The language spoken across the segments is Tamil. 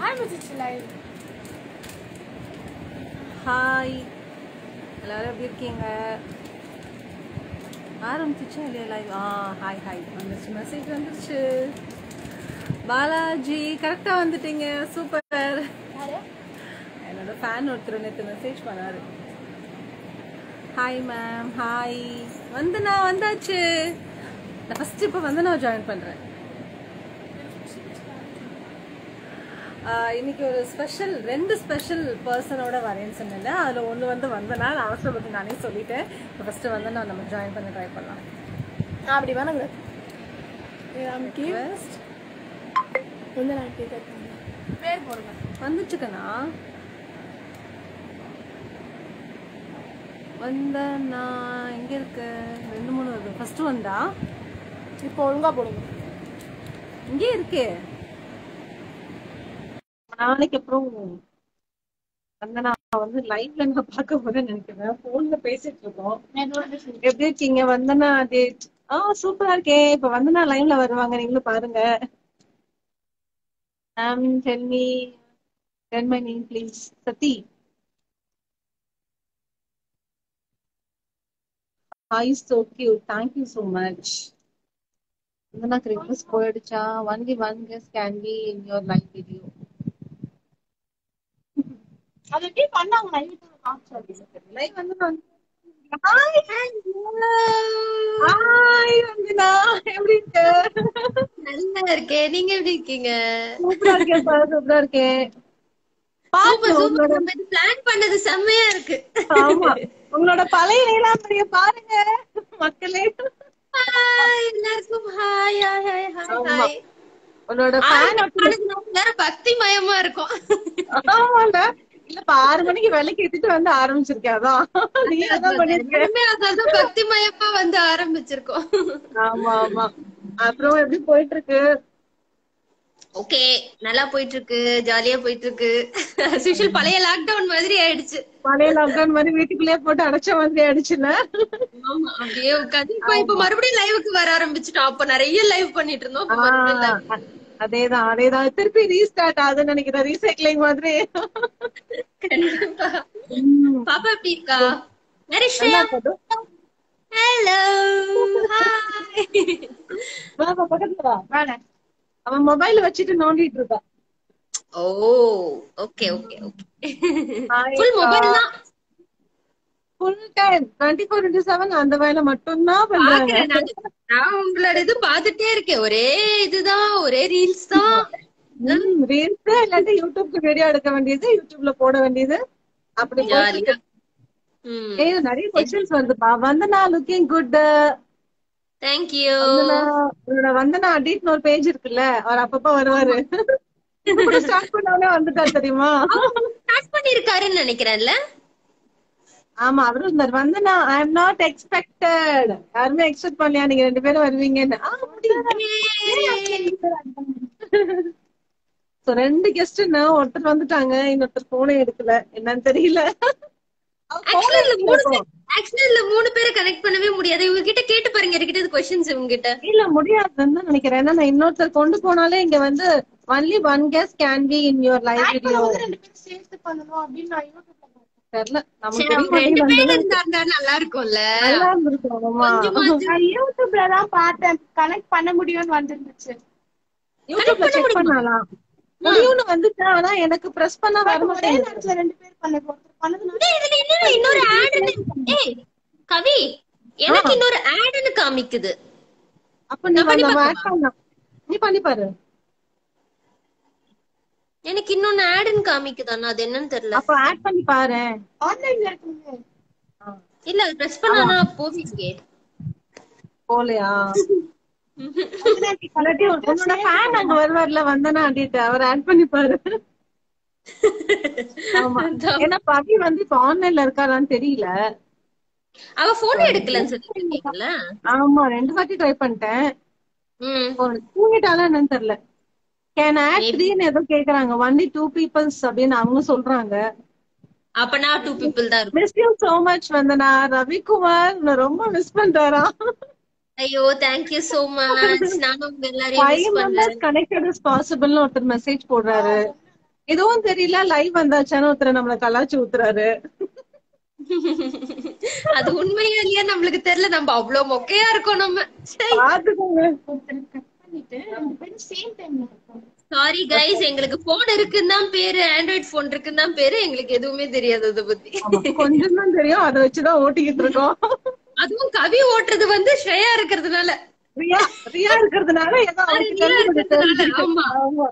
ஆரம்பிச்சிச்சு லைவ் ஹாய் எல்லாரும் எப்படி இருக்கீங்க ஆரம்பிச்சிச்சா இல்லையா லைவ் ஆ ஹாய் ஹாய் வந்துருச்சு மெசேஜ் வந்துருச்சு பாலாஜி கரெக்டாக வந்துட்டீங்க சூப்பர் யாரு என்னோட ஃபேன் ஒருத்தர் நேற்று மெசேஜ் பண்ணாரு ஹாய் மேம் ஹாய் வந்தனா வந்தாச்சு நான் ஃபர்ஸ்ட் இப்போ வந்து நான் ஜாயின் பண்ணுறேன் இன்னைக்கு ஒரு ஸ்பெஷல் ரெண்டு ஸ்பெஷல் பர்சனோட வரேன்னு சொன்னேன் அதில் ஒன்று வந்து வந்தனா நான் அவசரப்பட்டு நானே சொல்லிட்டேன் இப்போ ஃபஸ்ட்டு வந்து நான் நம்ம ஜாயின் பண்ண ட்ரை பண்ணலாம் நான் அப்படி வேணாங்க நமக்கு First, வந்து நான் கேட்க பேர் போடுங்க வந்துச்சுக்கண்ணா வந்த நான் எங்க இருக்கு ரெண்டு மூணு வருது ஃபர்ஸ்ட் வந்தா இப்போ ஒழுங்கா போடுங்க இங்கே இருக்கே நாளைக்கு அப்புறம் வந்து நான் வந்து லைவ்ல நான் பார்க்க போறேன்னு நினைக்கிறேன் போன்ல பேசிட்டு இருக்கோம் எப்படி இருக்கீங்க வந்தனா டேட் ஆ சூப்பரா இருக்கேன் இப்ப வந்தனா லைவ்ல வருவாங்க நீங்களும் பாருங்க ma'am tell me tell my name please Sathi hi so cute thank you so much Vandana Christmas போயிடுச்சா only one guess can be in your live video அது எப்படி பண்ணாங்க நான் யூடியூப்ல காமிச்சேன் லைவ் வந்து ஹாய் ஹாய் வந்தனா எப்படி இருக்க நல்லா இருக்கேன் நீங்க எப்படி இருக்கீங்க சூப்பரா இருக்கேன் பாரு சூப்பரா இருக்கேன் பாருங்க சூப்பர் உங்களோட சூப்பர் நம்ம இது பிளான் பண்ணது செம்மையா இருக்கு ஆமா உங்களோட பழைய நீலாம்பரிய பாருங்க மக்களே ஹாய் எல்லாருக்கும் ஹாய் ஹாய் ஹாய் ஹாய் ஆமா. ஹாய் உன்னோட ஃபேன் வேற பக்தி மயமா இருக்கும் ஆமால இல்லப்பா ஆறு மணிக்கு வேலைக்கு ஏத்திட்டு வந்து ஆரம்பிச்சிருக்கேன் அதான் நீ அதான் பண்ணிருக்க எல்லாருமே அதான் பக்தி மயமா வந்து ஆரம்பிச்சிருக்கோம் ஆமா ஆமா அப்புறம் எப்படி போயிட்டு இருக்கு ஓகே நல்லா போயிட்டு இருக்கு ஜாலியா போயிட்டு இருக்கு as usual பழைய லாக்டவுன் மாதிரி ஆயிடுச்சு பழைய லாக்டவுன் மாதிரி வீட்டுக்குள்ளேயே போட்டு அடைச்ச மாதிரி ஆயிடுச்சுல ஆமா அப்படியே உட்காந்து இப்ப இப்ப மறுபடியும் லைவுக்கு வர ஆரம்பிச்சுட்டோம் அப்ப நிறைய லைவ் பண்ணிட்டு இருந்தோம் இப்ப மறுபடியும் live. ஆஹ் அதேதான் அதேதான் திருப்பி ரீஸ்டார்ட் ஆகுதுன்னு நினைக்கிறேன் ரீசைக்ளிங் மாதிரி கண்டிப்பா பாப்பா எப்படி இருக்கா வேற நல்லா போகுது. ஹலோ ஹாய் வா, வா, பக்கத்துல வா. வேணாம். அவன் மொபைல் வச்சுட்டு நோண்டிட்டு இருக்கா ஓ okay okay okay Hi, full mobile தான் full time twenty four into seven அந்த வேலை மட்டும்தான் பண்றாங்க பாக்குறேன் நானு. நான் உங்களோட இது பாத்துட்டே இருக்கேன் ஒரே இதுதான் ஒரே ரீல்ஸ் தான் ரீல்ஸ் இல்லாட்டி யூடியூப்க்கு வீடியோ எடுக்க வேண்டியது யூடியூப்ல போட வேண்டியது அப்படி ஜாலியா ம் ஏய் நிறைய கொஸ்டின்ஸ் வருதுப்பா வந்தனா லுக்கிங் குட் தேங்க்யூ உன்னோட வந்தனா அடிட்னு ஒரு பேஜ் இருக்குல்ல அவர் அப்பப்ப வருவாரு ஸ்டார்ட் பண்ணவனே வந்துட்டார் தெரியுமா ஸ்டார்ட் பண்ணிருக்காருன்னு நினைக்கிறேன்ல ஆமா அவரும் இருந்தார் Vandana I am not expected யாருமே எக்ஸ்பெக்ட் பண்ணலையா நீங்க ரெண்டு பேரும் வருவீங்கன்னு ஆ, முடியும் சோ ரெண்டு கெஸ்ட்னு ஒருத்தர் வந்துட்டாங்க இன்னொருத்தர் போனே எடுக்கல என்னன்னு தெரியல அவ phone ஆக்சுவலி இதுல மூணு எடுக்கல. பேர் ஆக்சுவலி இதுல மூணு பேரை கனெக்ட் பண்ணவே முடியாது இவங்க கிட்ட கேட்டு பாருங்க இருக்கிட்ட கொஸ்டின்ஸ் இவங்க கிட்ட இல்ல முடியாதுன்னு தான் நினைக்கிறேன் ஏன்னா நான் இன்னொருத்தர் கொண்டு போனாலே இங்க வந்து only one guess can be in your live video ரெண்டு பேரும் சேர்த்து பண்ணணும் அப்படின்னு நான் யூடியூப்ல பார்த்தேன் தெரியல நமக்கு சரி, அவங்க தெரிய ரெண்டு பேர் மாட்டேங்குது. இருந்தா நல்லா இருக்கும்ல நல்லா இருந்திருக்கும் ஆமா. நான் யூடியூப்ல தான் பார்த்தேன் கனெக்ட் பண்ண முடியும்னு வந்துருந்துச்சு யூடியூப்ல செக் பண்ணலாம் முடியும்னு வந்துச்சு ஆனா எனக்கு பிரஸ் பண்ண வர ஒரே மாட்டேங்குது நேரத்துல ரெண்டு பேர் பண்ண ஒருத்தர் பண்ணதுனால டேய், இதுல இன்னொரு இன்னொரு ஆடுன்னு ஏய் கவி எனக்கு இன்னொரு ஆடுன்னு காமிக்குது அப்ப நீ பண்ணி நம்ம பார்க்கவா? ஆட் பண்ணலாம் நீ பண்ணி பாரு எனக்கு இன்னொன்னு ஆடுன்னு காமிக்குது ஆனா அது என்னன்னு தெரியல அப்ப ஆட் பண்ணி பாரு ஆன்லைன்ல இருக்குங்க இல்ல அது பிரஸ் பண்ணா போவீங்க போலையா இல்லாட்டி உன்னோட ஃபேன் அங்க வருவார்ல வந்தனா அடிட்டு அவர் ஆட் பண்ணி பாரு ஆமா ஏன்னா பவி வந்து இப்ப ஆன்லைன்ல இருக்காரான்னு தெரியல அவ போன் எடுக்கலன்னு சொல்லிருக்கீங்கல்ல ஆமா ரெண்டு வாட்டி ட்ரை பண்ணிட்டேன் ம் இப்போ தூங்கிட்டாலும் என்னன்னு தெரியல கேன் ஆட் த்ரீன்னு ஏதோ கேக்குறாங்க ஒன்லி டூ பீப்புள்ஸ் அப்படின்னு அவங்க சொல்றாங்க அப்பனா டூ பீப்புள் தான் இருக்கும் miss you so much Vandana Ravikumar உன்னை ரொம்ப மிஸ் பண்றாரா ஐயோ தேங்க்யூ சோ மச் நானும் உங்க எல்லாரையும் ஃபைவ் மிஸ் பண்றேன் மெம்பர்ஸ் கனெக்டட் இஸ் பாசிபிள்னு ஒருத்தர் மெசேஜ் போடுறாரு எதுவும் தெரியல லைவ் வந்தாச்சான்னு ஒருத்தர் நம்மள கலாச்சு ஊத்துறாரு அது உண்மையா இல்லையா நம்மளுக்கு தெரியல நம்ம அவ்வளவு மொக்கையா இருக்கோம் நம்ம பாத்துக்கோங்க கட் பண்ணிட்டு ரெண்டு பேரும் சேம் டைம்ல இருக்கோம் சாரி கைஸ் எங்களுக்கு போன் இருக்குன்னு தான் பேரு ஆண்ட்ராய்ட் போன் இருக்குன்னு தான் பேரு எங்களுக்கு எதுவுமே தெரியாது அதை பத்தி ஆமா, கொஞ்சம் தான் தெரியும் அதை வச்சுதான் ஓட்டிக்கிட்டு இருக்கோம் அதுவும் கவி ஓட்டுறது வந்து ஸ்ரேயா இருக்கிறதுனால ரியா ரியா இருக்கிறதுனால ஏதோ அவருக்கு ரியா தெரிஞ்சு கொஞ்சம் இருக்கிறதுனால, தெரிஞ்சிருக்கு. ஆமா. ஆமா.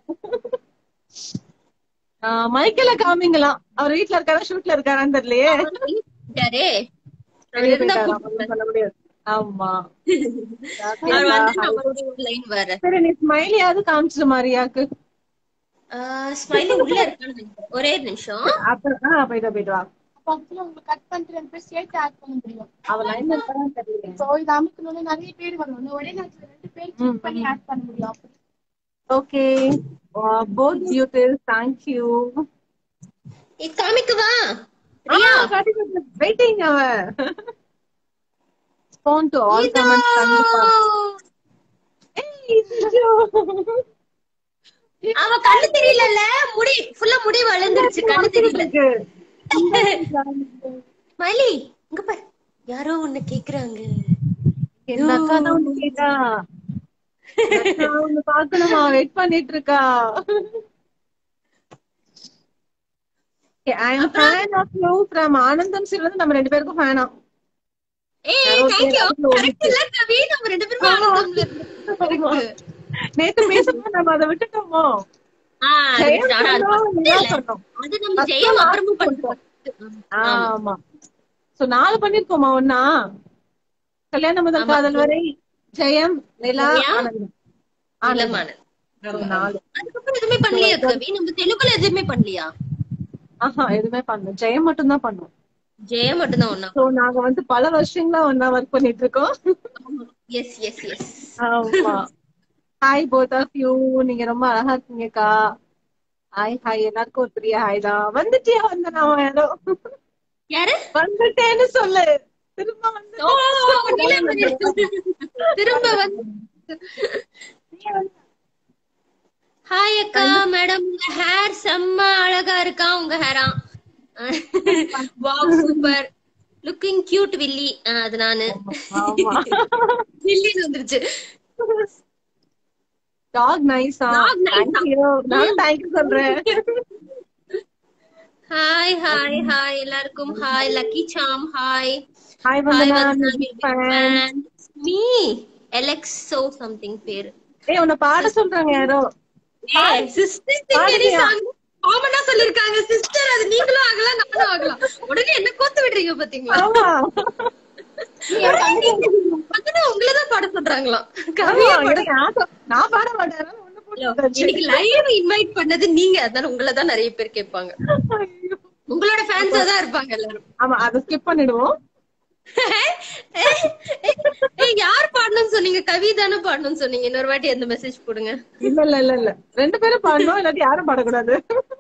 ஆ, மைக்கேல காமிங்களாம் அவர் வீட்ல இருக்காரா ஷூட்ல இருக்காரான்னு தெரியலையே டரே வெளிய இருந்தா போயிட்டாராம், ஒண்ணும் சொல்ல முடியாது ஆமா அவர் வந்து நம்மளுடைய ஒரு லைன் வேற சரி நீ ஸ்மைலியாவது காமிச்சிரு மாரியாக்கு ஸ்மைலி உள்ள இருக்கான்னு நினைக்கிறேன். ஒரே ஒரு நிமிஷம் அப்புறம் ஆ, போயிட்டு வா, போயிட்டு வா அப்ப actually உங்களுக்கு கட் பண்ணிட்டு ரெண்டு பேரும் சேர்த்து ஆட் பண்ண முடியும் அவ லைன்ல இருக்கான்னு தெரியல சோ இது அமைக்கணும்னு நிறைய பேர் வரணும் ஒரே நேரத்துல ரெண்டு பேர் கிளிக் பண்ணி ஆட் பண்ண முடியும் அப்படி okay both beauties thank you இது காமிக்கவா வெயிட்டிங் அவ ஸ்போன் டு ஆல் கமெண்ட்ஸ் கண்டிப்பா ஏய், ஐயோ. அவ கண்ணு தெரியலல்ல முடி ஃபுல்லா முடி வளர்ந்துருச்சு கண்ணு தெரியல ஸ்மைலி இங்க பாரு யாரோ ஒண்ணு கேக்குறாங்க என் அக்கா தான் ஒண்ணு கேட்டா என் அக்கா ஒண்ணு பாக்கணுமா வெயிட் பண்ணிட்டு இருக்கா I am fan of you from ஆனந்தம் சில நம்ம ரெண்டு பேருக்கும் ஃபேனா ஏய் யாரோ தேங்க் யூ பேர் கரெக்ட் இல்ல கவி நம்ம ரெண்டு பேரும் ஆனந்தம்ல இருக்கோம் நேத்து பேசும்போது நம்ம அதை விட்டுட்டோமோ ஆ அது ஜெயம் ஆனா அது சொன்னோம், first நீ இல்ல. தான் சொன்னோம். அது நம்ம ஜெயம் அப்புறமும் பண்ணுவோம் ஆமா சோ நாலு பண்ணிருக்கோமா ஒன்னா கல்யாண முதல் காதல் வரை ஜெயம் நிலா நிலா, ஆனந்தம் ஆனந்தம் இளமானன் நாலு அதுக்கப்புறம் எதுவுமே பண்ணலையா கவி நம்ம தெலுங்குல எதுவுமே பண்ணலையா ஆஹா எதுவுமே பண்ணல ஜெயம் மட்டும் தான் பண்ணோம் ஜெயம் மட்டும்தான் ஒண்ணா சோ நாங்க வந்து பல வருஷங்களா ஒன்னா ஒர்க் பண்ணிட்டு இருக்கோம் எஸ் எஸ் எஸ் ஆமா ஹாய் போத் ஆஃப் யூ நீங்க ரொம்ப அழகா இருக்கீங்கக்கா ஹாய் ஹாய் எல்லாருக்கும் ஒரு பெரிய ஹாய் தான் வந்துட்டியா வந்த நான் யாரோ யாரு வந்துட்டேன்னு சொல்லு திரும்ப வந்து ஓ, நீலமணி. திரும்ப வந்து ஹாய் அக்கா மேடம் உங்க ஹேர் செம்ம அழகா இருக்கா உங்க ஹேரா வாவ் சூப்பர் லுக்கிங் கியூட் வில்லி ஆ, அது நானு ஆமா வில்லின்னு வந்துருச்சு டாக் நைஸா Dog nice-ஆ? தேங்க்யூ நானும் தேங்க்யூ சொல்றேன் ஹாய் ஹாய் ஹாய் எல்லாருக்கும் hi lucky Sam hi hi hi Vandana fan me எலெக்ஸோ சம்திங் பேரு ஏய் உன்னை பாட சொல்றாங்க யாரோ சிஸ்டர் பாடுறியா? காமனா சொல்லிருக்காங்க சிஸ்டர் அது நீங்களும் ஆகலாம் நானும் ஆகலாம் உடனே என்ன கோத்து விடுறீங்க பாத்தீங்களா ஆமா பக்கத்துல உங்களதான் பாட சொல்றாங்களாம் ஆமா, கவியா பாட எனக்கு ஆசை. நான் பாட மாட்டேன் அதனால ஒண்ணு போட்டு இன்னைக்கு லைவ் இன்வைட் பண்ணது நீங்க அதனால உங்களை தான் நிறைய பேர் கேட்பாங்க ஐயோ. உங்களோட ஃபேன்ஸா தான் இருப்பாங்க எல்லாரும் ஆமா அதை ஸ்கிப் பண்ணிடுவோம் ஏய், யார் பாடணும்னு சொன்னீங்க கவி தானே பாடணும்னு சொன்னீங்க இன்னொரு வாட்டி அந்த மெசேஜ் போடுங்க இல்ல இல்ல இல்ல இல்ல ரெண்டு பேரும் பாடணும் இல்லாட்டி யாரும் பாடக்கூடாது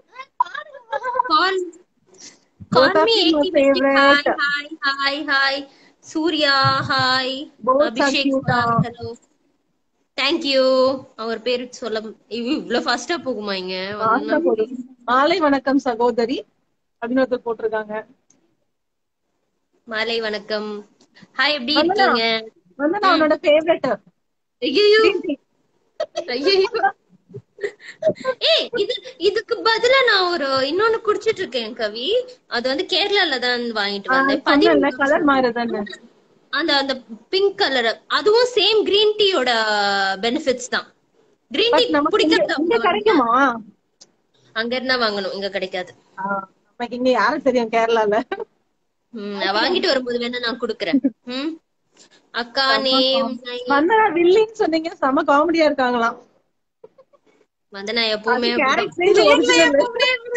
கால் Both கால் of me you are 80 hi favorite. Hi hi hi Surya hi Both are Abhishek cute ஆ. ஹலோ தேங்க் யூ அவர் பேரு சொல்ல ஐயோ, இவ்வளவு ஃபாஸ்டா போகுமா இங்க ஆசை போதும். மாலை வணக்கம் சகோதரி அப்படின்னு ஒருத்தர் போட்டிருக்காங்க மாலை வணக்கம் ஹாய் எப்படி வந்தனா. இருக்கீங்க வந்து நான் உன்னோட ஃபேவரட் ஐயோ ஐயோ ஏய் இது இதுக்கு பதிலா நான் ஒரு இன்னொன்னு குடிச்சிட்டு இருக்கேன் கவி அது வந்து கேரளால தான் வாங்கிட்டு வந்தேன் சொன்னல பதிமூணு கலர் மாறுதானே அந்த அந்த பிங்க் கலர் அதுவும் சேம் கிரீன் டீயோட பெனிஃபிட்ஸ் தான் கிரீன் டீ பட் நமக்கு இங்க- இங்க குடிக்கிறது கிடைக்குமா அங்க இருந்தா வாங்கணும் இங்க கிடைக்காது ஆ, நமக்கு இங்க யாரும் தெரியும் கேரளால ம், நான் வாங்கிட்டு வரும்போது வேணா நான் குடுக்கறேன் ம் அக்கா நேம் வந்தனா வில்லின்னு சொன்னீங்க செம காமெடியா இருக்காங்களாம் வந்து நான் எப்பவுமே அது அப்படிதான். character இது original.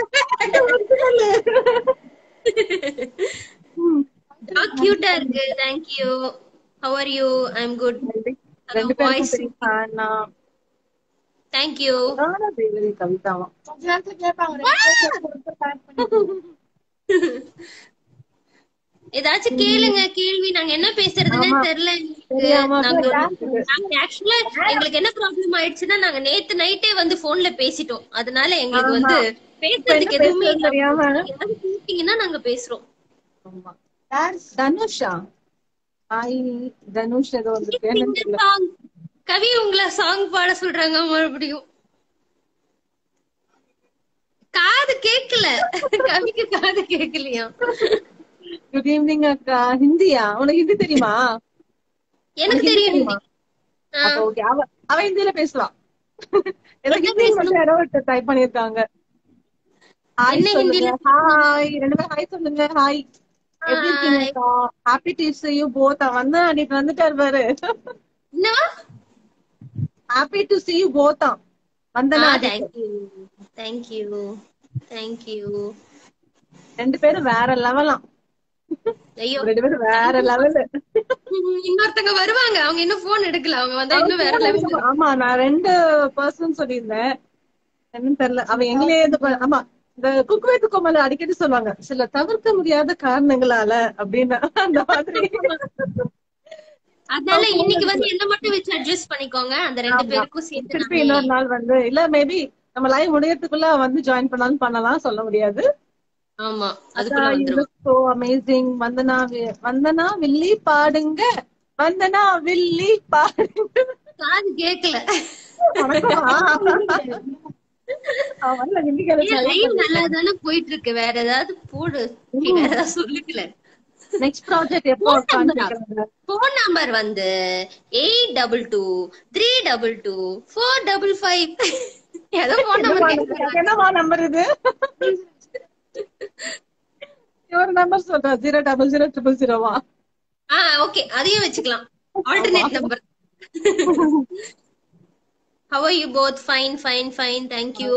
கியூட்டா இருக்கு thank you how are you I am good ரெண்டு வாய்ஸ் பேரும் fan ஆ. தேங்க் யூ நானும் தேவதி கவிதாவும் கொஞ்ச நேரத்துல கேட்பாங்க ரெண்டு பேரும் சேர்த்து ஆட் பண்ணி ஏதாச்சும் கேளுங்க கேள்வி நாங்க என்ன பேசுறதுன்னே ஆமா. தெரியல எங்களுக்கு. தெரியாம நாங்க போய் நாங்க ஆக்சுவலா எங்களுக்கு என்ன ப்ராப்ளம் ஆயிடுச்சுன்னா நாங்க நேத்து நைட்டே வந்து போன்ல பேசிட்டோம் அதனால எங்களுக்கு ஆமா. வந்து பேசுறதுக்கு என்ன எதுவுமே பேசுறதுன்னு தெரியாம யாராவது கூப்பிட்டீங்கன்னா நாங்க பேசுறோம் ஆமா தனுஷா ஹாய் தனுஷ் ஏதோ வந்துருக்கு என்னன்னு தெரியல சாங் கவி உங்களை சாங் பாட சொல்றாங்க மறுபடியும் காது கேக்கல கவிக்கு காது கேக்கலையா குட் ஈவினிங் அக்கா ஹிந்தியா உனக்கு ஹிந்தி தெரியுமா எனக்கு ஹிந்தி தெரியும் தெரியுமா? ஆ, அப்ப ஓகே அவ அவ ஹிந்தியில பேசலாம் ஏதோ என்ன ஹிந்தி மட்டும் யாரோ டைப் பண்ணிருக்காங்க ஹாய் என்ன சொல்லுங்க ஹிந்தில ஹாய் ரெண்டு பேரும் ஹாய் சொல்லுங்க ஹாய் எப்படி இருக்கீங்க happy to see you both அவன் வந்து அன்னைக்கு வந்துட்டாரு பாரு என்னவா happy to see you both ஆ வந்தனா தேங்க்யூ தேங்க்யூ தேங்க்யூ ரெண்டு பேரும் வேற லெவலாம் ஐயோ ரெண்டு பேரும் வேற லெவல் இன்னொருத்தங்க வருவாங்க அவங்க இன்னும் போன் எடுக்கல அவங்க வந்தா இன்னும் வேற லெவல் ஆமா நான் ரெண்டு பர்சன் சொல்லியிருந்தேன் என்னன்னு தெரியல அவ எங்களே இது ப- ஆமா இந்த குக்குவேத்து கோமல அடிக்கடி சொல்லுவாங்க சில தவிர்க்க முடியாத காரணங்களால அப்படின்னு அந்த மாதிரி அதனால இன்னைக்கு வந்து என்ன மட்டும் வச்சு அட்ஜஸ்ட் பண்ணிக்கோங்க அந்த ரெண்டு பேருக்கும் சேர்த்து திருப்பி நானே- இன்னொரு நாள் வந்து இல்ல மேபி நம்ம லைவ் முடியறதுக்குள்ள வந்து ஜாயின் பண்ணாலும் பண்ணலாம் சொல்ல முடியாது ஆமா அதுக்குள்ள வந்துரும் சோ அமேசிங் வந்தனா வி- வந்தனா வில்லி பாடுங்க வந்தனா வில்லி பாடுங்க காது கேக்கல வணக்கமா? அவன் வரல, ஹிந்திக்காரன் ஏன் லைவ் நல்லா தானே போயிட்டு இருக்கு வேற ஏதாவது போடு நீ வேற ஏதாவது சொல்லுக்கல நெக்ஸ்ட் ப்ராஜெக்ட் எப்போ Phone number ஆ? காமிக்கிறாங்க? போன் நம்பர் வந்து eight double two three double two four double five ஏதோ போன் நம்பர் என்னவா நம்பர் இது ஒரு நம்பர் சொல்றா ஜீரோ டபுள் ஜீரோ ட்ரிபிள் ஜீரோவா ஆ ஓகே அதையும் வச்சுக்கலாம் alternate number how are you both fine fine fine thank you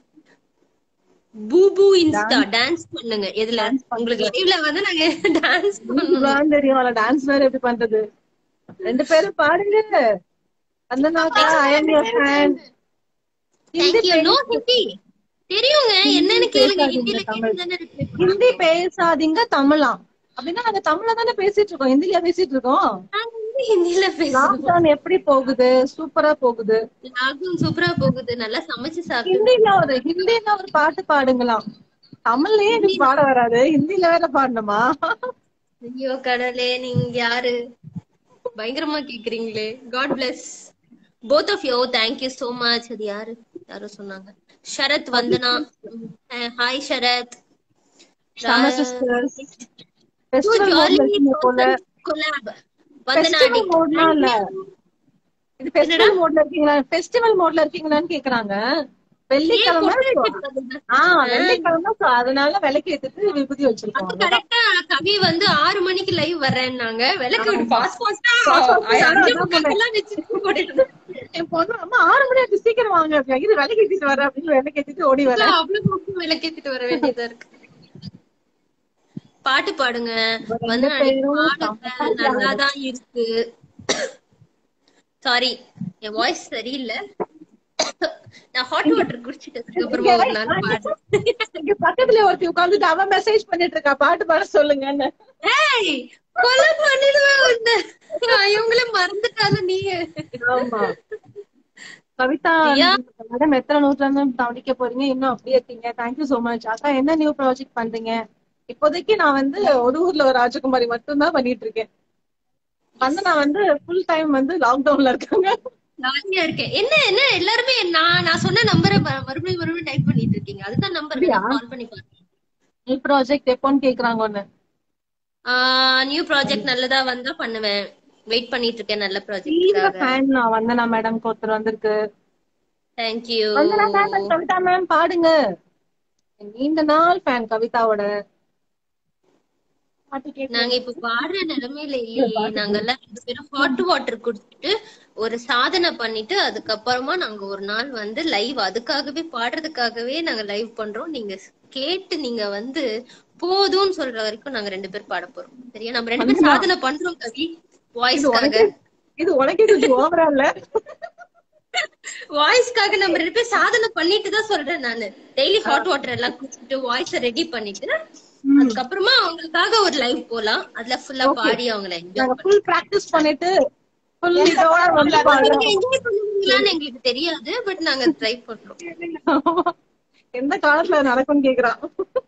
பூபு இன்ஸ்டா டான்ஸ் பண்ணுங்க எதுல உங்களுக்கு லைவ்ல வந்து நாங்க டான்ஸ் பண்ணுவோம் இதுதான் தெரியும் அவள டான்ஸ் வேற எப்படி பண்றது ரெண்டு பேரும் பாடுங்க அந்த நாள் I am your fan thank you no Hindi தெரியுங்க என்னன்னு கேளுங்க ஹிந்தில கேட்டு தானே reply பண்ணுவோம். ஹிந்தி பேசாதீங்க தமிழா அப்படின்னா நாங்க தமிழ்ல தானே பேசிட்டு இருக்கோம் ஹிந்தில பேசிட்டு இருக்கோம் நாங்க வந்து ஹிந்தில பேசுவோம் லாக்டவுன் எப்படி போகுது சூப்பரா போகுது லாக்டவுன் சூப்பரா போகுது நல்லா சமைச்சு சாப்பிட்டு ஹிந்தில ஒரு ஹிந்தில ஒரு பாட்டு பாடுங்களாம் தமிழ்லயே எனக்கு பாட வராது ஹிந்தில வேற பாடணுமா ஐயோ கடவுளே நீங்க யாரு பயங்கரமா கேக்குறீங்களே god bless both of you thank you so much அது யாரு யாரோ சொன்னாங்க Sharath Vandana hi Sharath Summer sisters. Festival mode ல இருக்கீங்க போல கொலாப் வந்தனா ஃபெஸ்டிவல் மோட்லாம் இல்ல இது ஃபெஸ்டிவல் மோட்ல இருக்கீங்களா ஃபெஸ்டிவல் மோட்ல இருக்கீங்களான்னு கேக்குறாங்க வெள்ளிக்கிழமை ஆஹ் வெள்ளிக்கிழமை so அதனால விலைக்கு ஏத்துட்டு விபூதி வச்சிருக்கோம் கரெக்டா கவி வந்து ஆறு மணிக்கு லைவ் வர்றேன்னாங்க விளக்கு பாஸ் பாஸ்டா Fast fast ஆ அஞ்சு அதான் முக்காக்கெல்லாம் வச்சு போட்டுட்டு என் பொண்ணு அம்மா ஆறு மணி ஆச்சு சீக்கிரம் வாங்க அப்படின்னா, இது விலைக்கு ஏத்திட்டு வர அப்படின்னு விலைக்கு ஏத்திட்டு ஓடி வர அவ்வளவு பக்கம் விளக்கேத்திட்டு வர வேண்டியதா இருக்கு பாட்டு பாடுங்க ரெண்டு வந்து பேரும் பாடுங்க நல்லாதான் இருக்கு சாரி என் வாய்ஸ் சரியில்லை நான் ஹாட் வாட்டர் குடிச்சிட்டதுக்கு அப்புறமா ஒரு நாள் பாடுறேன் இங்க பக்கத்துல ஒருத்தி உட்கார்ந்துட்டு அவ மெசேஜ் பண்ணிட்டு இருக்கா பாட்டு பாட சொல்லுங்கன்னு ஏய் கொலை பண்ணிடுவேன் உன்னை. நான் இவங்கள மறந்துட்டாலும் நீ ஆமா கவிதா ஐயா. மேடம் எத்தனை நூற்றாண்டு தவணிக்க போறீங்க இன்னும் அப்படியே இருக்கீங்க தேங்க்யூ சோ மச் அக்கா என்ன நியூ ப்ராஜெக்ட் பண்றீங்க இப்போதைக்கு நான் வந்து ஒரு ஊர்ல ஒரு ராஜகுமாரி மட்டும் தான் பண்ணிட்டு இருக்கேன் வந்து நான் வந்து ஃபுல் டைம் வந்து லாக்டவுன்ல இருக்காங்க ஜாலியா இருக்கேன் என்ன என்ன எல்லாருமே நான் நான் சொன்ன நம்பரை மறுபடியும் மறுபடியும் டைப் பண்ணிட்டு இருக்கீங்க அதுதான் நம்பர் அப்படியா? கால் பண்ணி பாருங்க நியூ ப்ராஜெக்ட் எப்போன்னு கேக்குறாங்க ஒண்ணு நியூ ப்ராஜெக்ட் நல்லதா வந்தா பண்ணுவேன் வெயிட் பண்ணிட்டு இருக்கேன் நல்ல தீவிர ப்ராஜெக்ட்காக ஃபேன் நான் வந்தனா மேடம் ஒருத்தர் வந்திருக்கு thank you Vandana fan Kavitha ma'am பாடுங்க நீண்ட நாள் ஃபேன் கவிதாவோட பாட்டு கேட்க நாங்க இப்ப பாடுற நிலைமையில இல்லையே நாங்க எல்லாம் ரெண்டு பேரும் ஹாட் வாட்டர் குடிச்சிட்டு ஒரு சாதனை பண்ணிட்டு அதுக்கப்புறமா நாங்க ஒரு நாள் வந்து லைவ் அதுக்காகவே பாடுறதுக்காகவே நாங்க லைவ் பண்றோம் நீங்க கேட்டு நீங்க வந்து போதும்னு சொல்ற வரைக்கும் நாங்க ரெண்டு பேரும் பாட போறோம் சரியா நம்ம ரெண்டு பேரும் சாதனை பண்றோம் கவி வாய்ஸ்க்காக இது உனக்கே கொஞ்சம் ஓவரா இல்ல வாய்ஸ்க்காக நம்ம ரெண்டு பேரும் சாதனை பண்ணிட்டு தான் சொல்றேன் நானு டெய்லி ஹாட் வாட்டர் எல்லாம் குடிச்சிட்டு வாய்ஸ் ரெடி பண்ணிட்டு அதுக்கப்புறமா அவங்களுக்காக ஒரு லைவ் போலாம் அதுல ஃபுல்லா பாடி அவங்கள என்ஜாய் நாங்க ஃபுல் பிராக்டிஸ் பண்ணிட்டு ஃபுல் இதோட வந்து பாடுறோம் என்ஜாய் பண்ணுவீங்களான்னு எங்களுக்கு தெரியாது பட் நாங்க ட்ரை பண்றோம் எந்த காலத்துல நடக்கும்னு கேக்குறான்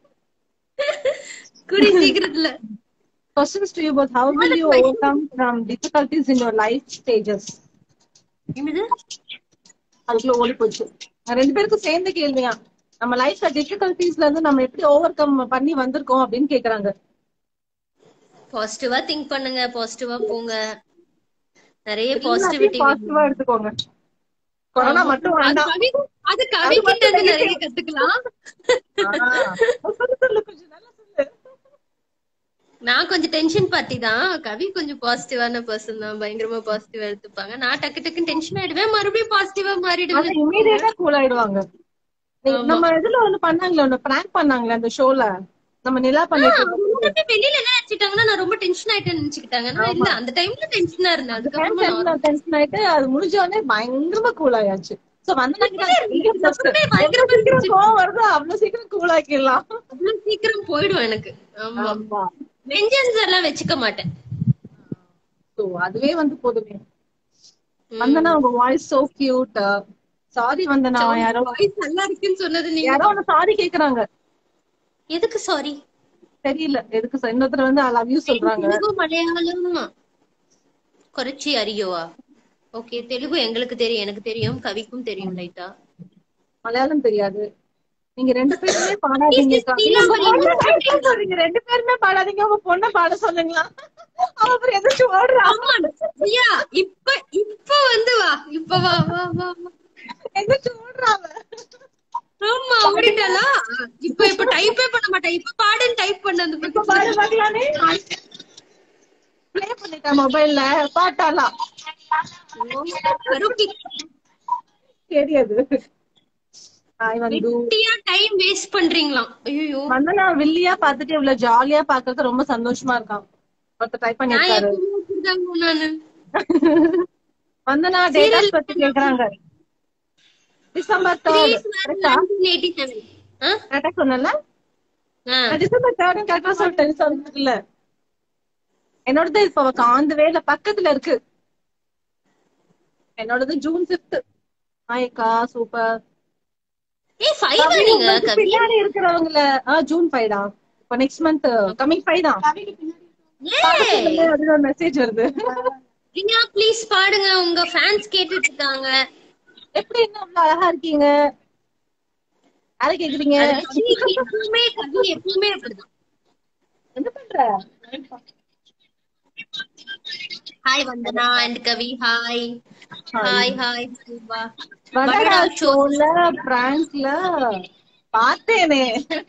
கூடிய சீக்கிரத்துல questions to you about how will you overcome from difficulties in your life stages என்னது அதுக்குள்ள ஓடி போச்சு ரெண்டு பேருக்கும் சேர்ந்த கேள்வியா நம்ம லைஃப்ல டிஃபிகல்டிஸ்ல இருந்து நம்ம எப்படி ஓவர் கம் பண்ணி வந்திருக்கோம் அப்படின்னு கேக்குறாங்க பாசிட்டிவா திங்க் பண்ணுங்க பாசிட்டிவா போங்க நிறைய பாசிட்டிவிட்டி பாசிட்டிவா எடுத்துக்கோங்க கொரோனா மட்டும் அது வேண்டாம் கவி அது கவி கிட்ட இருந்து நிறைய கத்துக்கலாம் ஆ, சொல்லு, சொல்லு, கொஞ்சம் நல்லா சொல்லு. நான் கொஞ்சம் டென்ஷன் பார்ட்டி தான் கவி கொஞ்சம் பாசிட்டிவான பர்சன் தான் பயங்கரமா பாசிட்டிவா எடுத்துப்பாங்க நான் டக்கு டக்குன்னு டென்ஷன் ஆயிடுவேன் மறுபடியும் பாசிட்டிவா ஆனா மாறிடுவேன் immediate ஆ cool ஆயிடுவாங்க நீ- நம்ம இதுல ஒண்ணு பண்ணாங்களே ஒண்ணு பிராங்க் பண்ணாங்களே அந்த ஷோல நம்ம நிலா பண்ணிட்டு அவங்க வெளியில என்ன நினைச்சிட்டாங்கன்னா நான் ரொம்ப டென்ஷன் ஆயிட்டேன்னு நினைச்சுக்கிட்டாங்க நான் இல்ல அந்த டைம்ல டென்ஷனா இருந்தேன் அதுக்கப்புறமா நான் டென்ஷன் ஆயிட்டு அது முடிஞ்ச உடனே பயங்கரமா கூல் ஆயாச்சு சோ வந்து பயங்கரமா கோவம் வருது அவ்வளவு சீக்கிரம் கூல் ஆக்கிடலாம் அவ்வளவு சீக்கிரம் போயிடும் எனக்கு ஆமா வெஞ்சன்ஸ் எல்லாம் வச்சுக்க மாட்டேன் சோ அதுவே வந்து போதுமே வந்தனா உங்க voice so cute sorry Vandana யாரோ வாய்ஸ் நல்லா இருக்குன்னு சொன்னது நீங்க யாரோ ஒன்னு சாரி கேக்குறாங்க எதுக்கு சாரி தெரியல எதுக்கு sir? இன்னொருத்தர் வந்து ஐ லவ் யூ சொல்றாங்க தெலுங்கு மலையாளம் குறைச்சி அறியோவா ஓகே தெலுங்கு எங்களுக்கு தெரியும் எனக்கு தெரியும் கவிக்கும் தெரியும் லைட்டா மலையாளம் தெரியாது நீங்க ரெண்டு பேருமே பாடாதீங்க அக்கா. நீலாம்பரி நீங்க பொண்ணை சொல்றீங்க ரெண்டு பேருமே பாடாதீங்க உங்க பொண்ணை பாட சொல்லுங்களா அவ அப்புறம் எதாச்சும் ஓடுறா ஆமா ஐயா இப்ப இப்ப வந்து வா இப்ப வா வா வா வா. எதாச்சும் ஓடுறா அவ. ஆமா ஓடிட்டாளா இப்ப இப்ப டைப்பே பண்ண மாட்டேன் இப்ப பாடுன்னு டைப் பண்ண அந்த இப்ப பாடு பாக்கலானே ப்ளே பண்ணிட்டா மொபைல்ல பாட்டாளா கருப்பி தெரியாது ஹாய் வந்து குட்டியா டைம் வேஸ்ட் பண்றீங்களாம் ஐயோ வந்தனா வில்லியா பாத்துட்டு இவ்வளவு ஜாலியா பாக்குறது ரொம்ப சந்தோஷமா இருக்கான் ஒருத்தர் டைப் நான் பண்ணிருக்காரு எப்பவும் இப்படிதாங்க நானு வந்தனா டேட்டாஸ் பத்தி கேக்குறாங்க டிசம்பர் தேர்ட் கரெக்டா சொன்னல நான் டிசம்பர் தேர்ட் கரெக்டா சொல்லிட்டேன் சொன்னதுல என்னோடது இப்ப அவ அந்த வேல பக்கத்துல இருக்கு என்னோடது ஜூன் பிப்த் ஹாய்க்கா சூப்பர் ஏய் ஃபைவ் நீங்க கவி பின்னாடி இருக்கிறவங்கள ஜூன் ஃபைவ் தான் இப்ப நெக்ஸ்ட் மந்த் கமிங் ஃபைவ் தான் ஏய் அதுல ஒரு மெசேஜ் வருது ரியா ப்ளீஸ் பாடுங்க உங்க ஃபேன்ஸ் கேட்டுட்டு இருக்காங்க எப்படி என்ன அவ்வளவு அழகா இருக்கீங்க யாரை கேக்குறீங்க அது வச்சு எப்பவுமே கவி எப்பவுமே அப்படிதான் என்ன பண்ற hi Vandana and Kavi hi hi hi Shiva வடடா ஷோல பிராங்க்ல பார்த்தேனே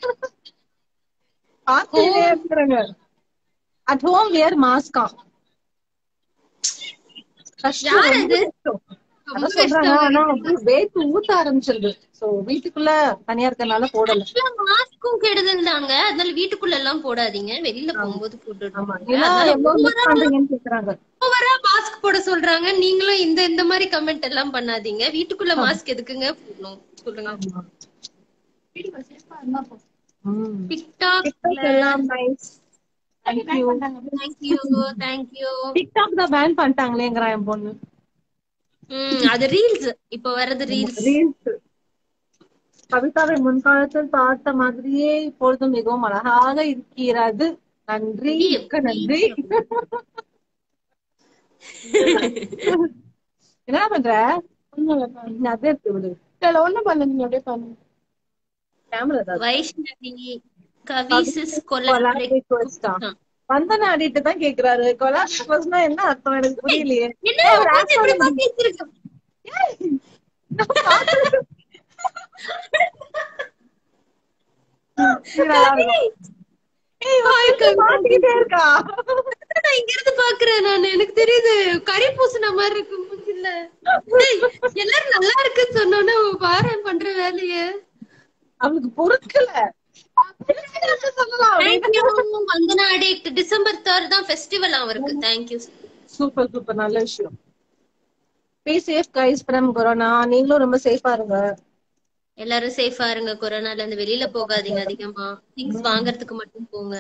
பார்த்தேனே இருக்கிறாங்க அட் ஹோம் வியர் மாஸ்கா யார் அது? அதான் சொல்றாங்க ஆனா வேத்து ஊத்த ஆரம்பிச்சிருது சோ வீட்டுக்குள்ள தனியா இருக்கறனால போடல மாஸ்க்கும் கெடுதல் தாங்க அதனால வீட்டுக்குள்ள எல்லாம் போடாதீங்க வெளியில போகும்போது ஆமா போட்டுட்டு ஏன்னா எவ்வளவு மிஸ் பண்றீங்கன்னு கேக்குறாங்க ஓவரா மாஸ்க் போட சொல்றாங்க நீங்களும் இந்த இந்த மாதிரி கமெண்ட் எல்லாம் பண்ணாதீங்க வீட்டுக்குள்ள மாஸ்க் எதுக்குங்க போடணும் சொல்லுங்க வீட்டுக்கு சேஃபா இருந்தா போதும் ம். டிக்டாக் TikTok எல்லாம் nice. Thank you. Thank you thank you TikTok தான் ban பண்ணிட்டாங்களேங்கிறான் என் பொண்ணு ம் அது ரீல்ஸ் இப்ப வர்றது ரீல்ஸ் Reels. கவிதாவை முன்காலத்தில் பார்த்த மாதிரியே இப்பொழுது மிகவும் அழகாக இருக்கிறது நன்றி மிக்க நன்றி என்ன பண்ற நீ அதே இருக்கு விடு இல்ல ஒண்ணும் பண்ண நீங்க அப்படியே பண்ணுங்க கேமரா தான் வைஷ்ணவி கவிசிஸ் கொலாபரேட் request ஆ? வந்தன ஆடிட்டு தான் கேக்குறாரு கொலாப் ரிக்வஸ்ட்னா என்ன அர்த்தம் எனக்கு புரியலையே என்ன உட்கார்ந்து இப்படி பார்த்துட்டு இருக்க? ஏய், வாய்க்கு மாட்டிக்கிட்டே இருக்கா நான் இங்க இருந்து பாக்குறேன் நான் எனக்கு தெரியுது கறி பூசின மாதிரி இருக்கு மூஞ்சில டேய், எல்லாரும் நல்லா இருக்குன்னு சொன்னோன்னே பாரு பண்ற வேலைய அவளுக்கு பொறுக்கல சொல்லலாம் thank you Vandana addict December third தான் ஃபெஸ்டிவல் அவருக்கு தேங்க்யூ சூப்பர் சூப்பர் நல்ல விஷயம் be safe guys from corona நீங்களும் ரொம்ப சேஃபா இருங்க எல்லாரும் சேஃபா இருங்க கொரோனால இருந்து வெளியில போகாதீங்க அதிகமா திங்ஸ் வாங்குறதுக்கு மட்டும் போங்க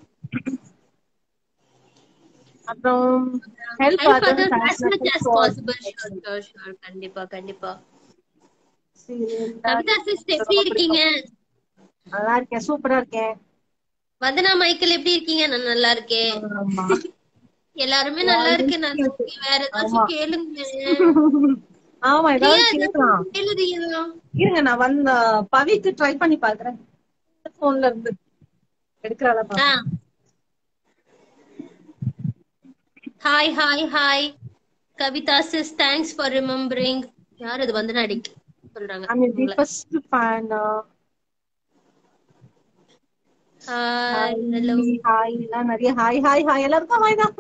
அப்புறம் help Help others as much as possible. Sure, sure, sure. கண்டிப்பா கண்டிப்பா serial கவிதா சிஸ்டர் எப்படி இருக்கீங்க நல்லா இருக்கேன் சூப்பரா இருக்கேன் வந்தனா மைக்கேல் எப்படி இருக்கீங்க நான் நல்லா இருக்கேன் ஆமா எல்லாருமே நல்லா இருக்கு நல்லா இருக்கு வேற ஏதாச்சும் கேளுங்க ஆமா ரியா, ஏதாவது ஏதாச்சும் கேட்கலாம் கேளு ரியா. இருங்க நான் வந்த பவிக்கு ட்ரை பண்ணி பாக்குறேன் போன்ல இருந்து எடுக்கிறாளா ஆ. பாக்க hi hi hi Kavitha sis thanks for remembering யார் இது வந்து நடிக்க சொல்றாங்க I mean the first fan hi hello hi எல்லாம் நிறைய ஹாய் ஹாய் ஹாய் எல்லாருக்கும் ஹாய் தான்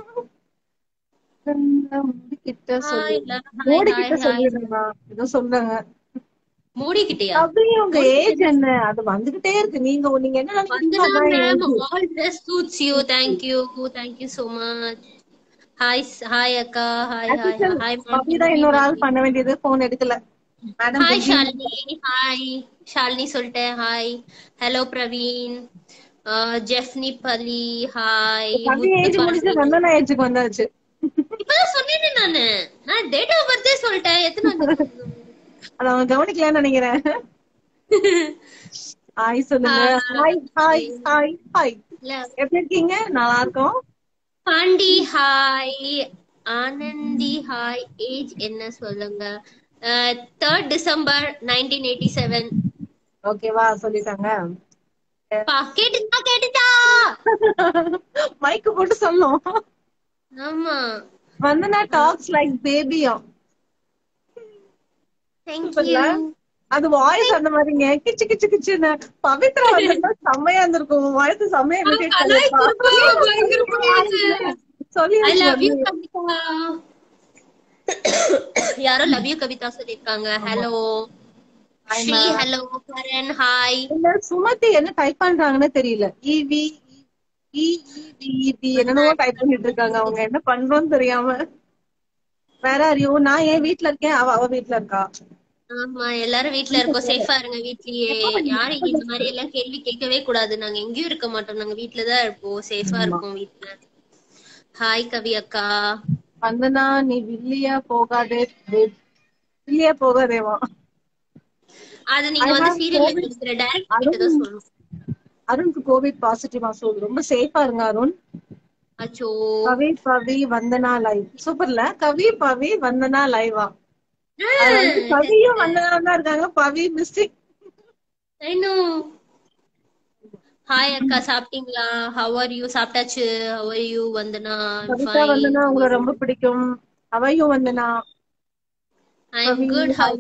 மோடி கிட்ட சொல்லு மோடி கிட்ட சொல்லிடுறா ஏதோ சொல்றாங்க மோடி கிட்டயா அப்படி உங்க ஏஜ் என்ன அது வந்துகிட்டே இருக்கு நீங்க நீங்க என்ன நினைக்கிறீங்களோ வந்தனா அதான் ma'am age. All dress suits you thank you thank you so much hi hi அக்கா ஹாய் ஹாய் ஹாய் அப்படிதான் இன்னொரு ஆள் பண்ண வேண்டியது போன் எடுக்கல madam hi Shalini hi Shalini சொல்லிட்டேன் ஹாய் ஹலோ பிரவீன் ஜெஃப்னி பலி ஹாய் கவி ஏஜ் முடிஞ்சு வந்தனா ஏஜுக்கு வந்தாச்சு இப்பதான் சொன்னேனே நானு நான் டேட் ஆஃப் பர்த்டே சொல்லிட்டேன் எத்தனை வந்து அத அவங்க கவனிக்கலன்னு நினைக்கிறேன் ஹாய் சொல்லுங்க ஹாய் ஹாய் ஹாய் ஹாய் இல்ல எப்படி இருக்கீங்க நல்லா இருக்கோம் Pandi hi Anandhi hi age என்ன சொல்லுங்க third December nineteen eighty seven ஓகேவா சொல்லிட்டாங்க கேட்டுச்சா கேட்டுச்சா மைக்கு போட்டு சொன்னோம் ஆமா வந்தனா டாக்ஸ் லைக் பேபியா தேங்க்யூ அது வாய்ஸ் அந்த மாதிரிங்க கிச்சு கிச்சு கிச்சுன்னு பவித்ரா வந்தா செம்மையா இருந்திருக்கும் வாய்ஸ் செம்மையா imitate பண்ணிருப்பா. சொல்லி ஐ லவ் யூ கவிதா யாரோ லவ் யூ கவிதா சொல்லிருக்காங்க hello Sri hello Karan hi இல்ல சுமதி என்ன டைப் பண்றாங்கன்னு தெரியல இவி இஇவி என்னென்னவோ டைப் பண்ணிட்டு இருக்காங்க அவங்க என்ன பண்றோம்னு தெரியாம வேற அறியோ நான் என் வீட்ல இருக்கேன் அவ அவ வீட்ல இருக்கா ஆமா எல்லாரும் வீட்ல இருக்கோம் சேஃபா இருங்க வீட்லயே யாரும் இந்த மாதிரி எல்லாம் கேள்வி கேட்கவே கூடாது நாங்க எங்கேயும் இருக்க மாட்டோம் நாங்க வீட்லதான் இருப்போம் சேஃபா இருக்கோம் வீட்ல ஹாய் கவி அக்கா வந்தனா நீ வில்லியா போகாதே வில்லியா போகாதேவா அது நீங்க வந்து சீரியல்ல நடிக்கிற டைரக்டர் கிட்ட தான் சொல்லணும் அருணுக்கு கோவிட் பாசிட்டிவா சொல்லு ரொம்ப சேஃபா இருங்க அருண் அச்சோ கவி பவி வந்தனா லைவ் சூப்பர்ல கவி பவி வந்தனா லைவா கவியும் வந்தனா தான் இருக்காங்க Bavi mistake I know hi அக்கா சாப்பிட்டீங்களா ஹவ் ஆர் யூ சாப்பிட்டாச்சு how are you Vandana Kavitha Vandana உங்களை ரொம்ப பிடிக்கும் அவையும் Vandana I am good how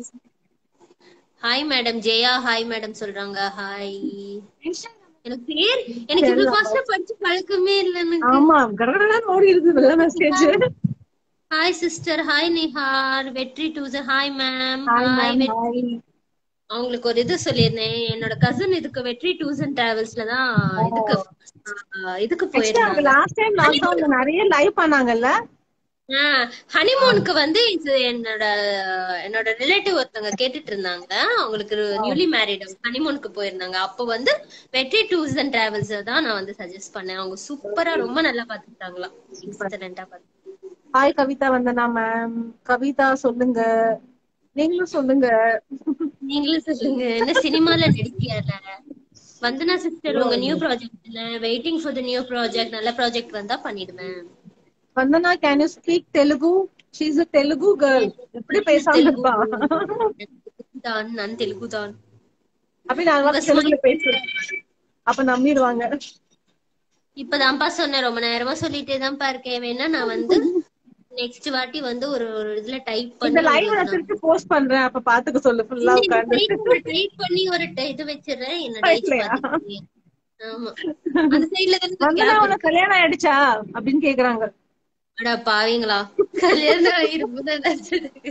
hi madam Jaya hi madam சொல்றாங்க ஹாய் எனக்கு பேர் எனக்கு இவ்வளவு ஃபாஸ்டா படிச்சு பழக்கமே இல்ல எனக்கு ஆமா கடகடன்னு ஓடி இருக்கு நல்ல message hi sister hi Nihar வெற்றி டூசர் hi ma'am hi hi ma'am hi அவங்களுக்கு ஒரு இது சொல்லியிருந்தேன் என்னோட கசின் இதுக்கு வெற்றி டூர்ஸ் அண்ட் டிராவல்ஸ்ல தான் இதுக்கு ஆஹ் இதுக்கு அவங்க போயிருந்தாங்க லாஸ்ட் டைம் லாக்டவுன்ல நிறைய லைவ் பண்ணாங்கல்ல ஹனிமூனுக்கு வந்து இது என்னோட என்னோட ரிலேட்டிவ் ஒருத்தவங்க கேட்டுட்டு இருந்தாங்க அவங்களுக்கு நியூலி மேரிட் ஹனிமூனுக்கு போயிருந்தாங்க அப்போ வந்து வெற்றி டூர்ஸ் அண்ட் டிராவல்ஸ் தான் நான் வந்து சஜஸ்ட் பண்ணேன் அவங்க சூப்பரா ரொம்ப நல்லா பாத்துக்கிட்டாங்களாம் எக்ஸலண்டா பாத்து ஹாய் கவிதா வந்தனா மேம் கவிதா சொல்லுங்க நீங்களும் சொல்லுங்க நீங்களும் சொல்லுங்க என்ன சினிமால நடிக்கியால வந்தனா சிஸ்டர் உங்க நியூ ப்ராஜெக்ட்ல waiting for the new project நல்ல ப்ராஜெக்ட் வந்தா பண்ணிடுவேன் Vandana can you speak Telugu she is a Telugu girl எப்படி பேசாம இருப்பா தான் நான் தெலுங்கு தான் அப்படி நாங்க தெலுங்குல பேசுறோம் அப்ப நம்பிடுவாங்க இப்பதான்ப்பா சொன்னேன் ரொம்ப நேரமா சொல்லிட்டே தான்ப்பா இருக்கேன் வேணா நான் வந்து நெக்ஸ்ட் வாட்டி வந்து ஒரு ஒரு இதுல டைப் இந்த பண்ணி லைவ் நான் திருப்பி போஸ்ட் பண்றேன் அப்ப பாத்துக்க சொல்லு ஃபுல்லா உட்கார்ந்து டைப் பண்ணி ஒரு ட- இது வச்சிடுறேன் என்னோட age Side-லயா? பாத்துக்கோங்க. ஆமா அந்த சைடுல தானே வந்தனா உனக்கு கல்யாணம் ஆயிடுச்சா அப்படின்னு கேக்குறாங்க அடா பாவீங்களா கல்யாணம் ஆயிருக்குதா நினைச்சதுக்கு.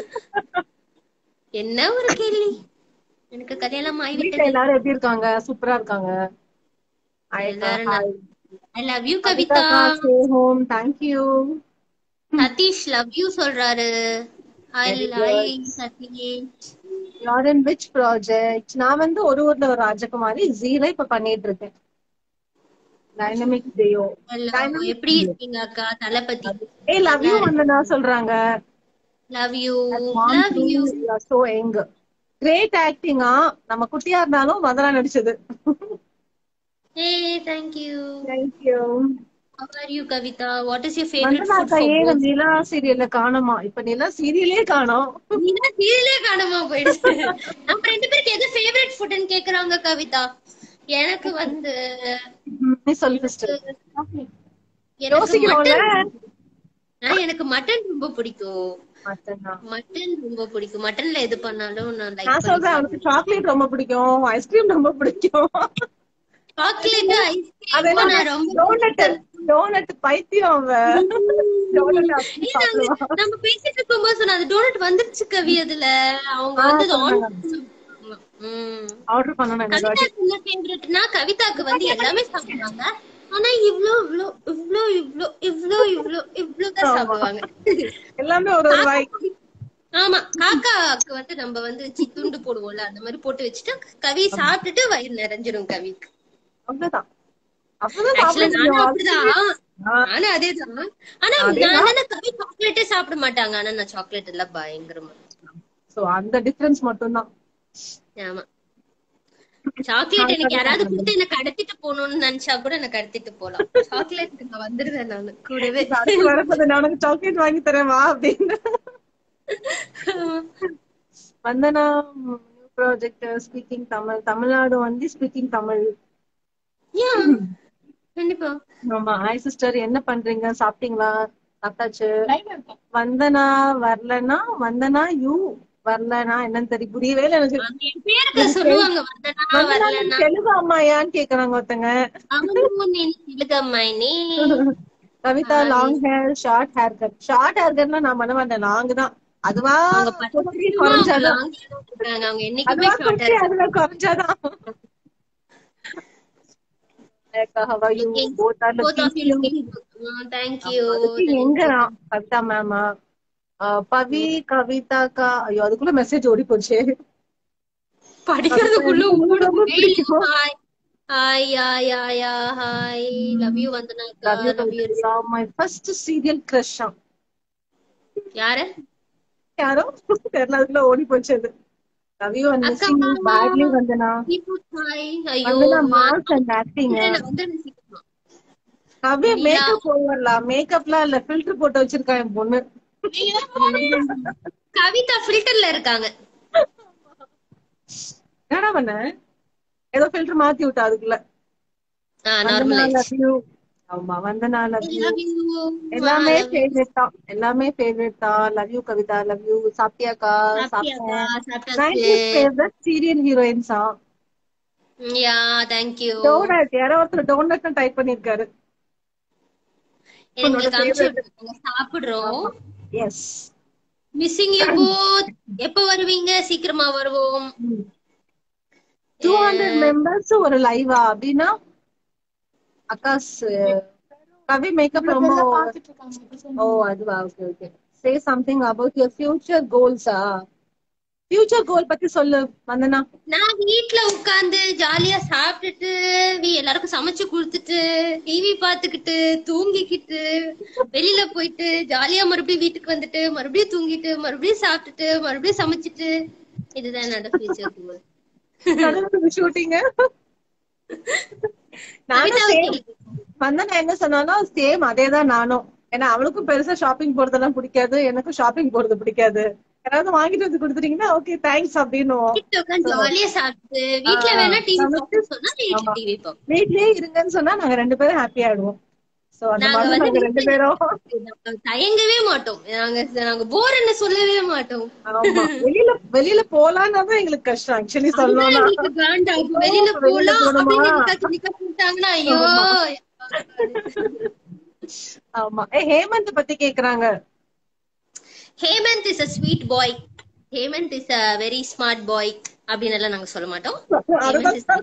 என்ன ஒரு கேள்வி எனக்கு கல்யாணம் வீட்ல ஆகிவிட்டது எல்லாரும் எப்படி இருக்காங்க சூப்பரா இருக்காங்க எல்லாரும் I love you Kavitha stay home thank you Satish love you சொல்றாரு ஐ லை சதீஷ் யார் இன் விச் ப்ராஜெக்ட் நான் வந்து ஒரு ஊர்ல ஒரு ராஜகுமாரி ஜீல இப்ப பண்ணிட்டு இருக்கேன் டைனமிக் டேயோ Hello, எப்படி இருக்கீங்க அக்கா தளபதி ஏய் லவ் யூ வந்தனா சொல்றாங்க love you love you so எங்க கிரேட் ஆக்டிங்கா நம்ம குட்டியா இருந்தாலும் வந்தனா நடிச்சது Hey, thank you. Thank you How are you, Kavita? What is your favorite Vandana food அக்கா for ஏன் both? நிலா சீரியல்ல காணோமா இப்ப நிலா சீரியலே காணோம் நீனா சீரியலே காணாம போயிடுச்சு நம்ம ரெண்டு பேருக்கு எது ஃபேவரட் ஃபுட்னு கேக்குறாங்க கவிதா எனக்கு வந்து ம், நீ சொல்லு ஃபர்ஸ்ட் எனக்கு யோசிக்கிறோம்ல மட்டன் ஆ, எனக்கு மட்டன் ரொம்ப பிடிக்கும் மட்டனா மட்டன் ரொம்ப பிடிக்கும் மட்டன்ல எது பண்ணாலும் நான் லைக் நான் சொல்றேன் அவனுக்கு சாக்லேட் ரொம்ப பிடிக்கும் ஐஸ்கிரீம் ரொம்ப பிடிக்கும் சாக்லேட் அது ஐஸ்கிரீம் என்ன நான் ரொம்ப டோனட் டோனட் பைத்தியம் அவன் டோனட் அப்படி ஏய், நாங்க- சாப்பிடுவான் நம்ம பேசிட்டு இருக்கும்போது சொன்ன அது டோனட் வந்துருச்சு கவி அதுல அவங்க ஆ, வந்து அது on- சொன்னாங்க. ம் ஆர்டர் பண்ணணும் எனக்கு கவிதாக்கு என்ன ஃபேவரட்னா கவிதாக்கு வந்து எல்லாமே சாப்பிடுவாங்க ஆனா இவ்ளோ இவ்ளோ இவ்ளோ இவ்ளோ இவ்ளோ இவ்ளோ இவ்ளோ தான் சாப்பிடுவாங்க எல்லாமே ஒரு ஒரு வாய் ஆமா காக்காக்கு வந்து நம்ம வந்து சித்துண்டு போடுவோம்ல அந்த மாதிரி போட்டு வச்சுட்டு கவி சாப்பிட்டுட்டு வயிறு நிறைஞ்சிடும் கவிக்கு அவ்வளவுதான் அப்பதான் ஆக்சுவலா சாப்பிட நானும் முடியும். அப்படிதான் ஆ, நானும் அதேதான் ஆனா நான் தானே கவி சாக்லேட்டே சாப்பிட மாட்டாங்க ஆனா நான் சாக்லேட் எல்லாம் பயங்கரமா so அந்த டிஃபரன்ஸ் மட்டும்தான் ஆமா சாக்லேட் எனக்கு யாராவது கொடுத்து என்ன கடத்திட்டு போகணும்னு நினைச்சா கூட எனக்கு கடத்திட்டு போலாம் சாக்லேட் நான் வந்துருவேன் நானு கூடவே அடுத்து வரப்போது நான் உனக்கு சாக்லேட் வாங்கி தரேன் வா அப்படின்னு Vandana new project speaking Tamil Tamil Nadu வந்து ஸ்பீக்கிங் தமிழ் Yeah. கண்டிப்பா ஆமா ஹாய் சிஸ்டர் என்ன பண்றீங்க சாப்பிட்டீங்களா சாப்பிட்டாச்சு லைவ் இருக்கேன் வந்தனா வரலனா வந்தனா யூ வரலனா என்னன்னு தெரியும் புரியவே இல்லை எனக்கு அவங்க என் பேருக்கு சொல்லுவாங்க வந்தனா வந்தனா வரலனா தெலுங்கு அம்மாயான்னு கேக்குறாங்க ஒருத்தங்க அவங்க இழுக்கம்மாயினே Kavitha long hair short hair cut short hair கட்னா நான் பண்ண மாட்டேன் லாங் தான் அதுவா அவங்க குட்டி குறைஞ்சாதான் இருக்காங்க அவங்க என்னைக்குமே அதுவா ஷார்ட் குட்டி அதுல குறைஞ்சாதான் How are you? Both are looking thank you அதுக்கு எங்க நான் கவிதா மேமா பவி கவிதாக்கா ஐயோ அதுக்குள்ள மெசேஜ் ஓடி போச்சு படிக்கிறதுக்குள்ள ரொம்ப ரொம்ப பிடிக்கும். Hi hi ya ya ya hi love you வந்தனாக்கா love you my first serial crush யாரு யாரோ தெரியல அதுக்குள்ள ஓடி போச்சு அது ரவி வந்து அக்கா. பேட்லி வந்தனா தீபு ஹாய் ஐயோ வந்தனா மாஸ் அண்ட் ஆக்டிங் நான் வந்து சீக்கிரமா கவி மேக்கப் ஓவர்லாம் மேக்கப்லாம் இல்ல ஃபில்டர் போட்டு வச்சிருக்கா என் பொண்ணு கவிதா ஃபில்டர்ல இருக்காங்க என்னடா பண்ண ஏதோ ஃபில்டர் மாத்தி விட்டா அதுக்குள்ள ஆ வந்தனா நார்மல் love you. ஆமா Vandana love you love you எல்லாமே ஃபேவரட் தான் எல்லாமே ஃபேவரட் தான் love you Kavitha love you சாப்பிட்டியாக்கா சாப்பிட்டியாக்கா சாப்பிட்டேன் சாப்பிட்டாச்சு ஃபேவரட் சீரியல் ஹீரோயின்ஸா யா தேங்க் யூ டோனட் யாரோ ஒருத்தர் டோனட் டைப் பண்ணிருக்காரு எங்களுக்கு அனுப்பிச்சு விட்டுருங்க சாப்பிடுறோம் எஸ் மிஸ்ஸிங் யூ போத் எப்ப வருவீங்க சீக்கிரமா வருவோம் டூ ஹண்ட்ரட் மெம்பர்ஸ் ஒரு லைவா அப்படின்னா அக்காஸ் கவி மேக்கப் ரொம்ப பாத்துட்டு இருக்காங்க இப்ப ஓ சொல்லுங்க. அதுவா okay okay say something about your future கோல்ஸா ஃபியூச்சர் கோல் பத்தி சொல்லு வந்தனா நான் வீட்ல உட்கார்ந்து ஜாலியா சாப்பிட்டுட்டு வீ- எல்லாருக்கும் சமைச்சு கொடுத்துட்டு டிவி பாத்துக்கிட்டு தூங்கிக்கிட்டு வெளியில போயிட்டு ஜாலியா மறுபடியும் வீட்டுக்கு வந்துட்டு மறுபடியும் தூங்கிட்டு மறுபடியும் சாப்பிட்டுட்டு மறுபடியும் சமைச்சிட்டு இதுதான் என்னோட ஃபியூச்சர் கோல் ஷூட்டிங் நானும் சேம் வந்தனா என்ன சொன்னாலும் சேம் அதேதான் நானும் ஏன்னா அவளுக்கும் பெருசா ஷாப்பிங் போறதெல்லாம் பிடிக்காது எனக்கும் ஷாப்பிங் போறது பிடிக்காது யாராவது வாங்கிட்டு வந்து கொடுத்துட்டீங்கன்னா ஓகே தேங்க்ஸ் அப்படின்னுவோம் வீட்டுல உட்கார்ந்து ஜாலியா சாப்பிட்டு வீட்ல வேணா டிவி பார்க்க சொன்னா வீட்ல ஆமா. டிவி பார்ப்போம் வீட்லயே இருங்கன்னு சொன்னா நாங்க ரெண்டு பேரும் ஹாப்பி ஆயிடுவோம் சோ அந்த நாங்க மாதிரி வந்து நாங்க ரெண்டு பேரும் நாங்க தயங்கவே மாட்டோம் நாங்க நாங்க போர்ன்னு சொல்லவே மாட்டோம் ஆமா வெளியில வெளியில போலான்னா தான் எங்களுக்கு கஷ்டம் ஆக்சுவலி சொல்லணும்னா எங்களுக்கு காண்டாகும். வெளியில வெளியில போலாம் போகணுமா? அப்படின்னு என்னைக்காச்சும் நிக்க போட்டாங்கன்னா ஐயோ ஆமா ஏ ஹேமந்த் பத்தி கேக்குறாங்க Hemant is a sweet boy Hemant is a very smart boy அப்படின்னு எல்லாம் நாங்க சொல்ல மாட்டோம் Hemant is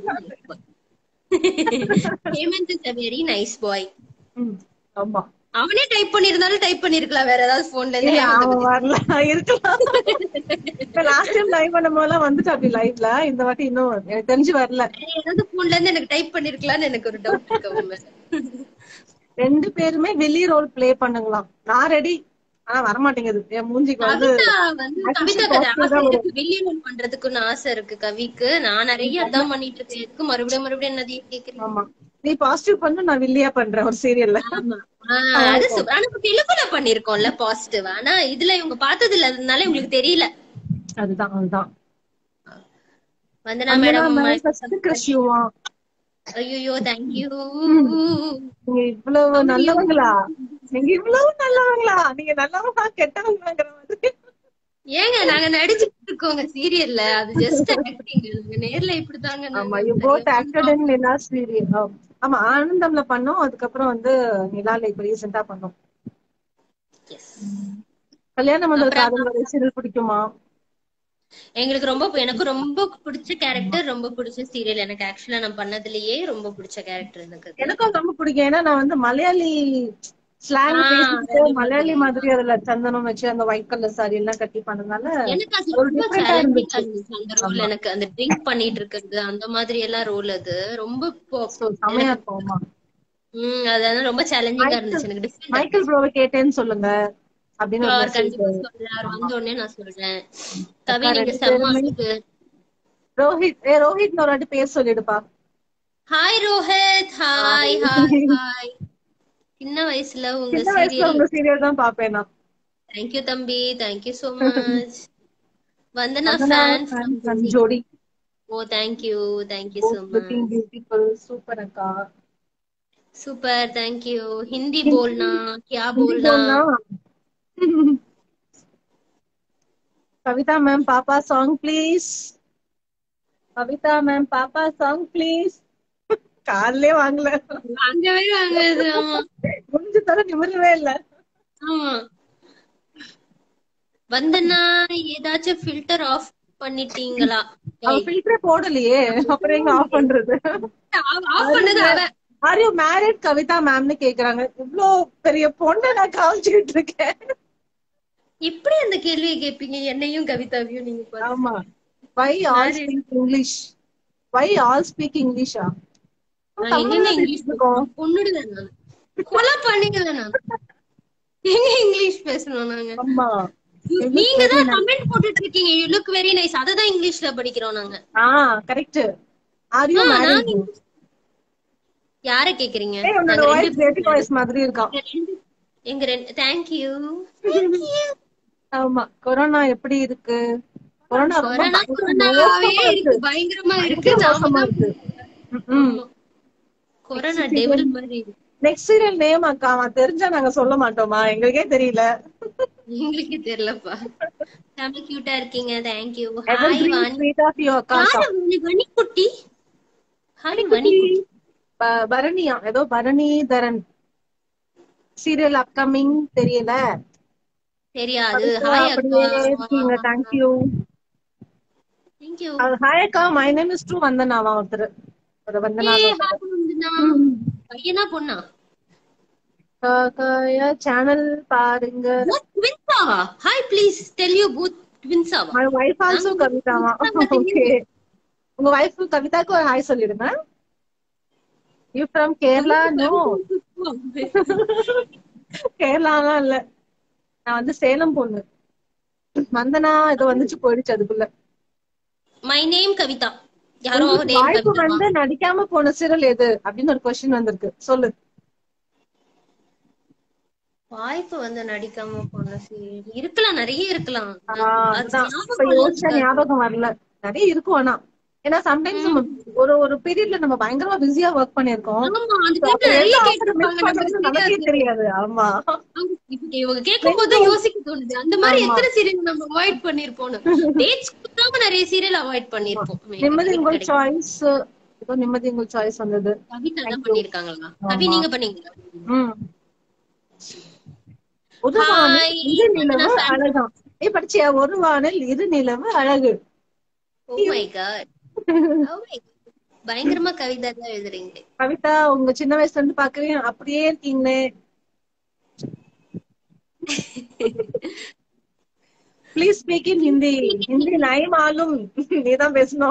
Hemant is a very nice boy ம், ஆமா அவனே டைப் பண்ணிருந்தாலும் டைப் பண்ணிருக்கலாம் வேற ஏதாவது போன்ல இல்ல இருந்து அவன் வரல இருக்கலாம் இப்ப லாஸ்ட் டைம் லைவ் பண்ணும் போதெல்லாம் வந்துட்டு அப்படி லைவ்ல இந்த வாட்டி இன்னும் எனக்கு தெரிஞ்சு வரல வேற ஏதாவது போன்ல இருந்து எனக்கு டைப் பண்ணிருக்கலாம்னு எனக்கு ஒரு டவுட் இருக்கு அவன் மேல. ரெண்டு பேருமே வெளி ரோல் ப்ளே பண்ணுங்களாம் நான் ரெடி ஆனா வரமாட்டேங்குது என் மூஞ்சிக்கு வந்து கவிதா வந்து Actually கவிதா கதை positive தான் ஆசிரியருக்கு வில்லியன் பண்றதுக்குன்னு ஆசை இருக்கு கவிக்கு நான் நிறைய அதான் பண்ணிட்டு இருக்கேன் எதுக்கு மறுபடியும் மறுபடியும் என்னதையும் கேக்குறீங்க ஆமா நீ பாசிட்டிவ் பண்ணு நான் வில்லியா பண்றேன் ஒரு சீரியல்ல ஆமா. ஆஹ் அது சு- ஆனா இப்ப தெலுங்குல பண்ணிருக்கோம்ல பாசிட்டிவ் ஆனா இதுல இவங்க பார்த்தது இல்லாததுனால உங்களுக்கு தெரியல அதுதான் அதுதான் வந்தனா மேடம் ஃபர்ஸ்ட் கிரஷ்யூவா ஐயோ தேங்க்யூ நீங்க இவ்வளவு நல்லவங்களா நீங்க இவ்வளவு நல்லவங்களா நீங்க நல்லவங்களா கெட்டவங்களாங்கிற மாதிரி ஏங்க நாங்க நடிச்சுட்டு இருக்கோங்க சீரியல்ல அது ஜஸ்ட் ஆக்டிங் நேர்ல இப்படிதாங்க ஆமா you both acted in Nila serial ஆமா ஆனந்தம்ல பண்ணோம் அதுக்கப்புறம் வந்து நிலால இப்ப ரீசெண்டா பண்ணோம் கல்யாணம் முதல் காதல் வரை சீரியல் பிடிக்குமா எங்களுக்கு ரொம்ப எனக்கு ரொம்ப பிடிச்ச கேரக்டர் ரொம்ப பிடிச்ச சீரியல் எனக்கு ஆக்சுவலா நான் பண்ணதுலயே ரொம்ப பிடிச்ச கேரக்டர் எனக்கு அது. எனக்கும் ரொம்ப பிடிக்கும் ஏன்னா நான் வந்து மலையாளி ஸ்லாங் பேசிட்டு மலையாளி மாதிரி அதுல சந்தனம் வச்சு அந்த ஒயிட் கலர் சாரி எல்லாம் கட்டி பண்ணதுனால எனக்கு அது ஒரு ரொம்ப different ஆ சேலஞ்சிங்கா இருந்துச்சு. இருந்துச்சு அந்த ரோல் எனக்கு அந்த ட்ரிங்க் பண்ணிட்டு இருக்கிறது அந்த மாதிரி எல்லாம் ரோல் அது ரொம்ப போ- So, செமையா இருக்கும்மா உம் அது ரொம்ப சேலஞ்சிங்கா இருந்துச்சு எனக்கு different ஆ மைக்கேல் ப்ரோவை கேட்டேன்னு சொல்லுங்க அப்படின்னு ஒரு அவர் message. கண்டிப்பா சொல்றேன் அவர் வந்த உடனே நான் சொல்றேன் கவி நீங்க செம்ம ரோஹித் ஏ ரோஹித் ஒரு வாட்டி பேர் சொல்லிடுப்பா hi Rohit hi hi hi சின்ன வயசுல உங்க சின்ன வயசுல சீரியல் உங்க சீரியல் தான் பாப்பேன் நான் தேங்க்யூ தம்பி தேங்க்யூ சோ மச் வந்தனா அதனால ஃபேன்ஸ் fans and ஜோடி oh thank you thank you so much looking beautiful super அக்கா சூப்பர் தேங்க்யூ हिंदी बोलना क्या बोलना கவிதா மேம் பாப்பா சாங் ப்ளீஸ் கவிதா மேம் பாப்பா சாங் ப்ளீஸ் கார்லயே வாங்கல வாங்கவே வாங்குது ஆமா முடிஞ்சு தர நிமிரவே இல்ல ஆமா வந்தனா ஏதாச்சும் ஃபில்டர் ஆஃப் பண்ணிட்டீங்களா அவ ஃபில்டரே போடலையே அப்புறம் எங்க ஆஃப் பண்றது ஆஃப் பண்ணது அவ ஆர் யூ மேரிட் கவிதா மேம்னு கேக்குறாங்க இவ்ளோ பெரிய பொண்ணை நான் காமிச்சுக்கிட்டு இருக்கேன் எப்படி அந்த கேள்வியை கேட்பீங்க என்னையும் கவிதாவையும் நீங்க பாருங்க. ஆமா why all speak English why all speak இங்கிலீஷா நான் எங்கங்க இங்கிலீஷ் பேசுறோம் பொண்ணுடுவேன் நான் கொலை பண்ணிக்கல நான் எங்க இங்கிலீஷ் பேசணும் நாங்க ஆமா நீங்க தான் கமெண்ட் போட்டுட்டு இருக்கீங்க யூ லுக் வெரி நைஸ் அததான் இங்கிலீஷ்ல படிக்கிறோம் நாங்க ஆ correct are you ah, married நாங்க யார கேக்குறீங்க ஏய் உன்னோட வாய்ஸ் பேபி வாய்ஸ் மாதிரி இருக்கான் எங்க ரெண்டு தேங்க்யூ ஆமா கொரோனா எப்படி இருக்கு கொரோனா ரொம்ப கொரோனா கொரோனாவே இருக்கு பயங்கரமா இருக்கு நாம மோசமா தான் இருக்கு ம் கொரோனா டெவில் மாதிரி இருக்கு. நெக்ஸ்ட் சீரியல் நேம் அக்கா அவன் தெரிஞ்சா நாங்க சொல்ல மாட்டோமா எங்களுக்கே தெரியல எங்களுக்கே தெரியலப்பா செம்ம கியூட்டா இருக்கீங்க thank you hi Vani sweet of you அக்கா யாரு வாணி வனிக்குட்டி ஹாய் வனிக்குட்டி ப- பரணியா ஏதோ பரணிதரன் சீரியல் அப்கமிங் தெரியல தெரியாது ஹாய் அப்படியே இருக்கீங்க அக்கா தேங்க்யூ தேங்க்யூ ஹாய் அக்கா மை நேம் இஸ் டூ வந்தனாவா ஒருத்தர் ஒரு வந்தனா பையனா பொண்ணா சேனல் பாருங்க ட்வின்ஸாவா hi please tell you both ட்வின்ஸாவா மை வைஃப் ஆல்சோ கவிதாவா ஓகே உங்க வைஃப் கவிதாக்கு ஒரு ஹாய் சொல்லிடுங்க யூ ஃப்ரம் கேரளா நோ கேரளாலாம் இல்ல நான் வந்து சேலம் பொண்ணு வந்தனா ஏதோ வந்துச்சு போயிடுச்சு அதுக்குள்ள மை நேம் கவிதா யாரோ நேம் வாய்ப்பு கவிதா வந்து நடிக்காம போன சீரியல் எது அப்படின்னு ஒரு கொஸ்டின் வந்திருக்கு சொல்லு வாய்ப்பு வந்து நடிக்காம போன சீரியல் இருக்கலாம் நிறைய இருக்கலாம் ஆஹ் அது அதுதான் இப்ப ஞாபகம் யோசிச்சா இல்ல. ஞாபகம் வரல நிறைய இருக்கும் ஆனா ஏன்னா சம்டைம்ஸ் நம்ம ஒரு ஒரு பீரியட்ல நம்ம பயங்கரமா பிஸியா ஒர்க் பண்ணிருக்கோம் ஆமா அந்த So, அப்ப டைம்ல நிறைய எந்த offer miss கேட்டிருப்பாங்க நமக்கு பண்றதுன்னு நமக்கே தெரியாது தெரியாது ஆமா இப்ப இவங்க கேட்கும் போது யோசிக்க தோணுது அந்த மாதிரி எத்தனை சீரியல் நம்ம அவாய்ட் பண்ணிருப்போம் டேட்ஸ் கொடுக்காம நிறைய சீரியல் அவாய்ட் பண்ணிருப்போம் நிம்மதி உங்கள் சாய்ஸ் ஏதோ நிம்மதி உங்கள் சாய்ஸ் வந்தது கவிதா தான் பண்ணிருக்காங்களா கவி நீங்க பண்ணீங்களா ம் ஒரு வானில் Hi, இரு நிலவு நான் fan. அழகாம் ஏ படிச்சியா ஒரு வானில் இரு நிலவு அழகு ஓ மை காட் பயங்கரமா கவிதா தான் எழுதுறீங்க கவிதா உங்க சின்ன வயசுல இருந்து பாக்குறேன் அப்படியே இருக்கீங்களே please speak in Hindi Hindi நாய் மாலும் நீதான் பேசணும்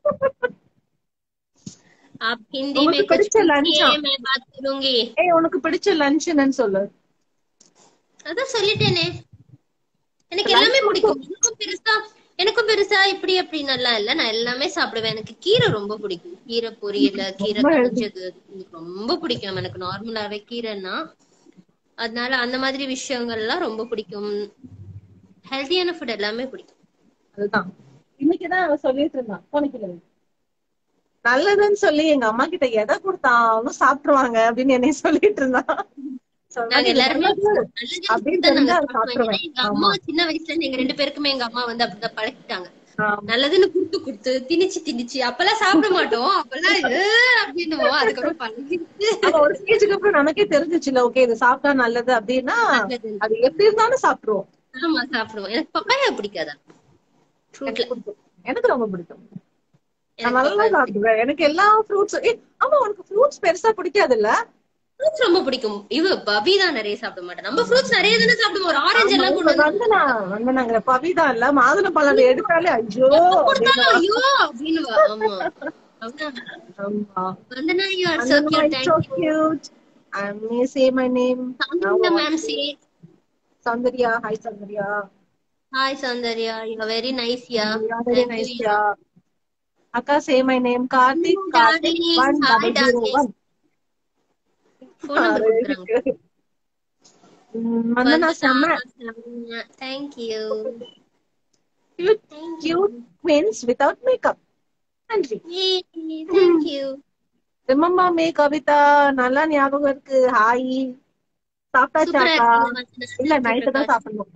आप हिंदी உங்களுக்கு में कुछ பிடிச்ச lunch पूछिए ஆ? मैं बात करूंगी ஏய் உனக்கு பிடிச்ச லஞ்ச் என்னன்னு சொல்லு அதான் சொல்லிட்டேனே எனக்கு எல்லாமே பிடிக்கும் எனக்கும் பெருசா எனக்கும் பெருசா இப்படி அப்படின்னு எல்லாம் இல்ல நான் எல்லாமே சாப்பிடுவேன் எனக்கு கீரை ரொம்ப பிடிக்கும் கீரை பொரியல் கீரை கடிச்சது எனக்கு ரொம்ப பிடிக்கும் எனக்கு நார்மலாவே கீரைன்னா அதனால அந்த மாதிரி விஷயங்கள்லாம் ரொம்ப பிடிக்கும் ஹெல்த்தியான ஃபுட் எல்லாமே பிடிக்கும் அதுதான் இன்னைக்குதான் அவ சொல்லிட்டு இருந்தான் போனிக்கல நல்லதுன்னு சொல்லி எங்க அம்மா கிட்ட எதை கொடுத்தாலும் சாப்பிட்டுருவாங்க அப்படின்னு என்னைய சொல்லிட்டு இருந்தான் சொன்னா நாங்க இது எல்லாருமே நல்லது. நல்லதுன்னு அப்படின்னு தான் நாங்க தெரிஞ்சா அதை சாப்பிடுவோம். சாப்பிடுவேன். ஏன்னா எங்க அம்மா சின்ன வயசுல இருந்து எங்க ரெண்டு பேருக்குமே எங்க அம்மா வந்து அப்படிதான் பழக்கிட்டாங்க ஆமா. நல்லதுன்னு குடுத்து குடுத்து திணிச்சு திணிச்சு அப்பெல்லாம் சாப்பிட மாட்டோம் அப்பெல்லாம் "ஏ" அப்படின்னுவோம் அதுக்கப்புறம் பழகிடுச்சு ஆனா ஒரு ஸ்டேஜுக்கு அப்புறம் நமக்கே தெரிஞ்சுச்சுல ஓகே இது சாப்பிட்டா நல்லது அப்படின்னா நல்லது. அது எப்படி இருந்தாலும் சாப்பிடுவோம் ஆமா சாப்பிடுவோம் எனக்கு பப்பாயா பிடிக்காதா ஃப்ரூட்ல எனக்கு பிடிக்கும். எனக்கு ரொம்ப பிடிக்கும் நான் நல்லா சாப்பிடுவேன் எனக்கு எல்லா ஃப்ரூட்ஸும் ஆமா உனக்கு ஃப்ரூட்ஸ் பெருசா பிடிக்காது இல்ல ஃப்ரூட்ஸ் ரொம்ப பிடிக்கும் இவ பபி தான் நிறைய சாப்பிட மாட்டேன் நம்ம ஃப்ரூட்ஸ் நிறைய தானே சாப்பிடுவோம் ஒரு ஆரஞ்சு எல்லாம் கொண்டு வந்து வந்து நான் வந்து நாங்க பவிதா இல்ல மாதுளை பழம் எடுத்தாலே ஐயோ கொடுத்தாலும் ஐயோ அப்படின்னுவா ஆமா அவ்வளவுதான். ஆமா Vandana you are so cute so thank you cute. I may say my name. Soundarya ma'am say Soundarya hi Soundarya hi Soundarya you are very nice ya very nice ya அக்கா say my name Karthik Karthik darling. One Hi, double zero darling. One phone number கொடுக்குறாங்க வந்தனா செம்ம thank you cute cute twins without makeup நன்றி thank you remember me Kavitha நல்லா ஞாபகம் இருக்கு ஹாய் சாப்பிட்டாச்சாக்கா இல்ல நைட்டு தான் சாப்பிடணும்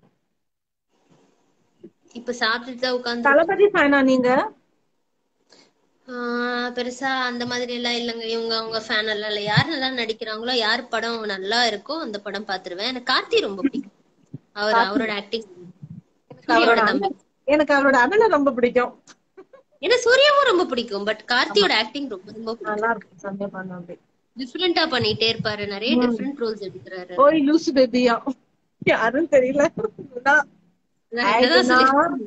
இப்ப சாப்பிட்டுட்டு தான் உட்காந்து தளபதி ஃபேனா நீங்க பெருசா அந்த மாதிரி எல்லாம் இல்லைங்க இவங்க அவங்க ஃபேன் எல்லாம் இல்ல யார் நல்லா நடிக்கிறாங்களோ யார் படம் நல்லா இருக்கோ அந்த படம் பாத்துருவேன் எனக்கு கார்த்தி ரொம்ப பிடிக்கும் அவர் அவரோட ஆக்டிங் அவரோட அண்ணன் எனக்கு அவரோட அண்ணனை ரொம்ப பிடிக்கும் எனக்கு சூர்யாவும் ரொம்ப பிடிக்கும் பட் கார்த்தியோட ஆக்டிங் ரொம்ப ரொம்ப பிடிக்கும் நல்லா இருக்கும் சண்டே பண்ண அப்படி டிஃப்ரெண்டா பண்ணிட்டே இருப்பாரு நிறைய டிஃப்ரெண்ட் ரோல்ஸ் எடுக்கிறாரு ஓய் லூசு பேபியா யாரும் தெரியல நான் நான் என்னதான் சொல்லி-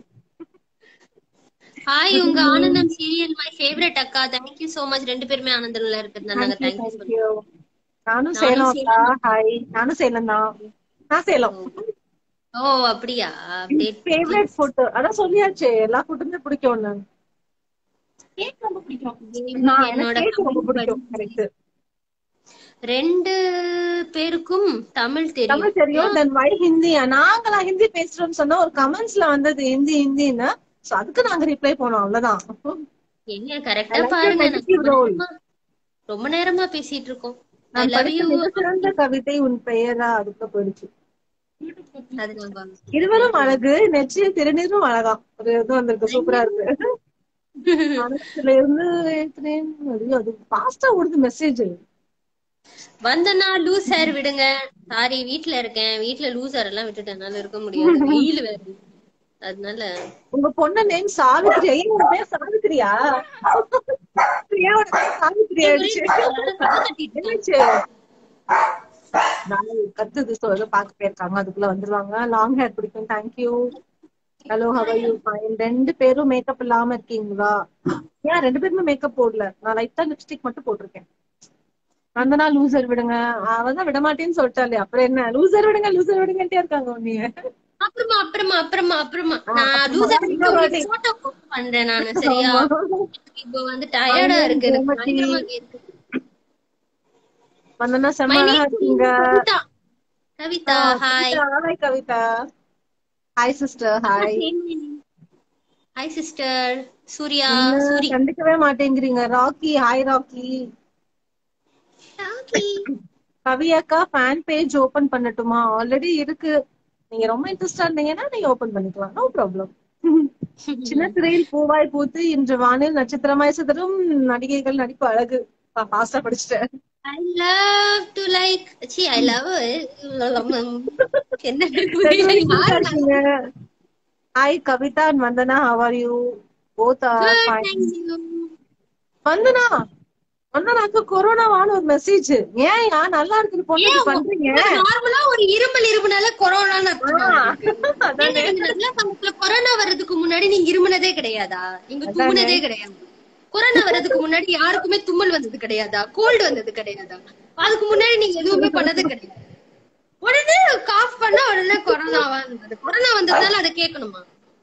ஹாய் உங்க ஆனந்தம் சீரியல் மை ஃபேவரட் அக்கா தேங்க்யூ சோ மச் ரெண்டு பேருமே ஆனந்தம்ல இருக்கிறதுனால நாங்க தேங்க்யூ Thank you. நானும் சேலம் அக்கா ஹாய் நானும் சேலம் தான் நான் சேலம் ஓ அப்படியா அப்படியே ஃபேவரட் ஃபுட் அதான் சொல்லியாச்சு எல்லா ஃபுட்டுமே பிடிக்கும் கேக் ரொம்ப பிடிக்கும் நான் என்னோட எனக்கு cake ரொம்ப பிடிக்கும் கரெக்ட் ரெண்டு பேருக்கும் தமிழ் தெரியும் தமிழ் தெரியும் தென் வை ஹிந்தி நாங்களா ஹிந்தி பேசுறோம்னு சொன்னா ஒரு கமெண்ட்ஸ்ல வந்தது ஹிந்தி ஹிந்தின்னு சோ அதுக்கு நாங்க ரிப்ளை பண்ணோம் அவ்வளவுதான் எங்க கரெக்டா like பாருங்க your negative நம்ம role. நேரமா- ரொம்ப நேரமா பேசிட்டு இருக்கோம் ஐ நான் லவ் படித்த யூ மிகச்சிறந்த கவிதை உன் பெயரா அதுக்கு போயிடுச்சு அது நம்ம இருவரும் அழகு நெற்றியில் திருநீரும் அழகாம் ஒரு இது வந்திருக்கு சூப்பரா இருக்கு மனசுல இருந்து ஏத்துனேன். ஐயோ, அது ஃபாஸ்டா ஓடுது மெசேஜ் வந்தனா லூஸ் ஹேர் விடுங்க சாரி வீட்ல இருக்கேன் வீட்ல லூஸ் ஹேர் எல்லாம் விட்டுட்டு என்னால இருக்க முடியாது வெயில் வேற அதனால உங்க பொண்ணு நேம் சாவித்ரி ஐயா உங்க பேர் சாவித்ரியா பிரியாவோட பேர் சாவித்ரி ஆயிடுச்சு என்னாச்சு? நாளை கத்துது so ஏதோ பாக்க போயிருக்காங்க அதுக்குள்ள வந்துருவாங்க லாங் ஹேர் பிடிக்கும் thank you hello how you fine ரெண்டு பேரும் மேக்கப் இல்லாம இருக்கீங்களா ஏன் ரெண்டு பேருமே மேக்கப் போடல நான் லைட்டா லிப்ஸ்டிக் மட்டும் போட்டிருக்கேன் வந்தனா லூசர் விடுங்க அவதான் விட மாட்டேன்னு சொல்லிட்டாலே அப்புறம் என்ன லூசர் விடுங்க லூசர் விடுங்கன்ட்டே இருக்காங்க உன்னைய அப்புறமா அப்புறமா அப்புறமா அப்புறமா ஆ, நான் அப்புறமா. லூஸ் இந்த வாட்டி. போட்டோ பண்றேன் நானு சரியா இப்போ வந்து டயர்டா இருக்கு எனக்கு பயங்கரமா இருக்கு வந்தனா செம்ம My அழகா name இருக்கீங்க Kavitha Kavitha hi hi Kavitha hi sister hi hi sister Surya Suri கண்டுக்கவே மாட்டேங்கிறீங்க Rocky hi Rocky Okay. Kavi அக்கா ஃபேன் பேஜ் ஓபன் பண்ணட்டுமா ஆல்ரெடி இருக்கு நீங்க ரொம்ப இன்ட்ரெஸ்டா இருந்தீங்கன்னா நீங்க ஓபன் பண்ணிக்கலாம் நோ ப்ராப்ளம் சின்ன திரையில் பூவாய் பூத்து இன்று வானில் நட்சத்திரமாய் சிதறும் நடிகைகள் நடிப்பு அழகு ஃபாஸ்டா படிச்சுட்டேன் I love to like see I love என்ன புரியல யாரு hi Kavitha and Vandana how are you both are Good, fine thank you. Vandana வந்தனாக்கு கொரோனாவான ஒரு மெசேஜ் ஏன் யா நல்லா இருக்குது பொண்ணு இப்படி பண்றீங்க நார்மலா ஒரு இருமல் இருமுனால கொரோனான்னு அர்த்தமா இருக்கு. அதானே. ஏங்க, நீங்க நல்லா சமயத்துல கொரோனா வர்றதுக்கு முன்னாடி நீங்க இருமுனதே கிடையாதா நீங்க தும்முனதே கிடையாது கொரோனா வர்றதுக்கு முன்னாடி யாருக்குமே தும்மல் வந்தது கிடையாதா கோல்டு வந்தது கிடையாதா அதுக்கு முன்னாடி நீங்க எதுவுமே பண்ணது கிடையாது உடனே காஃப் பண்ணா உடனே கொரோனாவா இருந்தது கொரோனா வந்ததுனால அதை கேட்கணுமா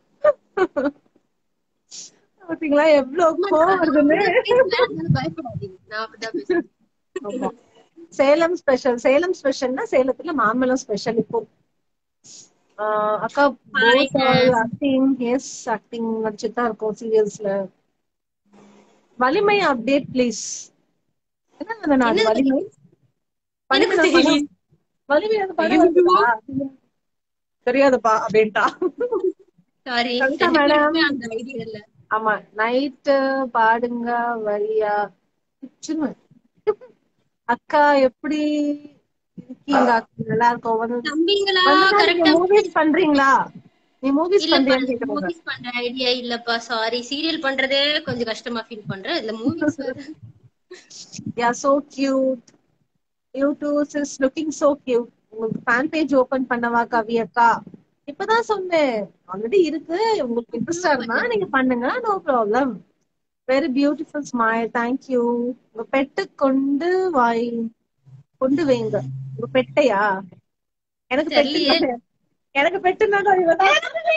பாத்தீங்களா எவ்வளவு கோவம் வருதுன்னு பயப்படாதீங்க நான் அப்படிதான் பேசுறேன் ஆமா. சேலம் ஸ்பெஷல் சேலம் ஸ்பெஷல்னா சேலத்துல மாம்பழம் ஸ்பெஷல் இப்போ ஆஹ் அக்கா ஆக்டிங் எஸ் ஆக்டிங் நடிச்சுட்டு தான் இருக்கோம் சீரியல்ஸ்ல வலிமை அப்டேட் ப்ளீஸ் என்ன நாடு வலிமை வலிமை எனக்கு நான் படம் வலிமை அந்த படம் வருதா? தெரியாதுப்பா அப்படின்ட்டா சாரி கவிதா madam. அந்த ஐடியா இல்ல ஆமா நைட்டு பாடுங்க வழியா பிச்சுன்னு. அக்கா எப்படி இருக்கீங்க அக்கா? நல்லா இருக்கோம் வந்து தம்பிங்களா கரெக்டா மூவிஸ் பண்றீங்களா நீ மூவிஸ் இல்ல பண்றியான்னு கேக்குறாங்க மூவிஸ் பண்ற ஐடியா இல்லப்பா சாரி சீரியல் பண்றதே கொஞ்சம் கஷ்டமா ஃபீல் பண்றேன் இதுல movies ya so cute you two is looking so cute உங்களுக்கு ஃபேன் பேஜ் ஓபன் பண்ணவா கவி அக்கா இப்பதான் சொன்னேன் ஆல்ரெடி இருக்கு உங்களுக்கு இன்ட்ரெஸ்டா இருந்தா நீங்க பண்ணுங்க no problem very beautiful smile thank you உங்க பெட்டு கொண்டு வாய் கொண்டு வைங்க உங்க பெட்டையா எனக்கு பெட்டு தெரியலையே. இல்ல. எனக்கு பெட்டுனாக்கா இவதான்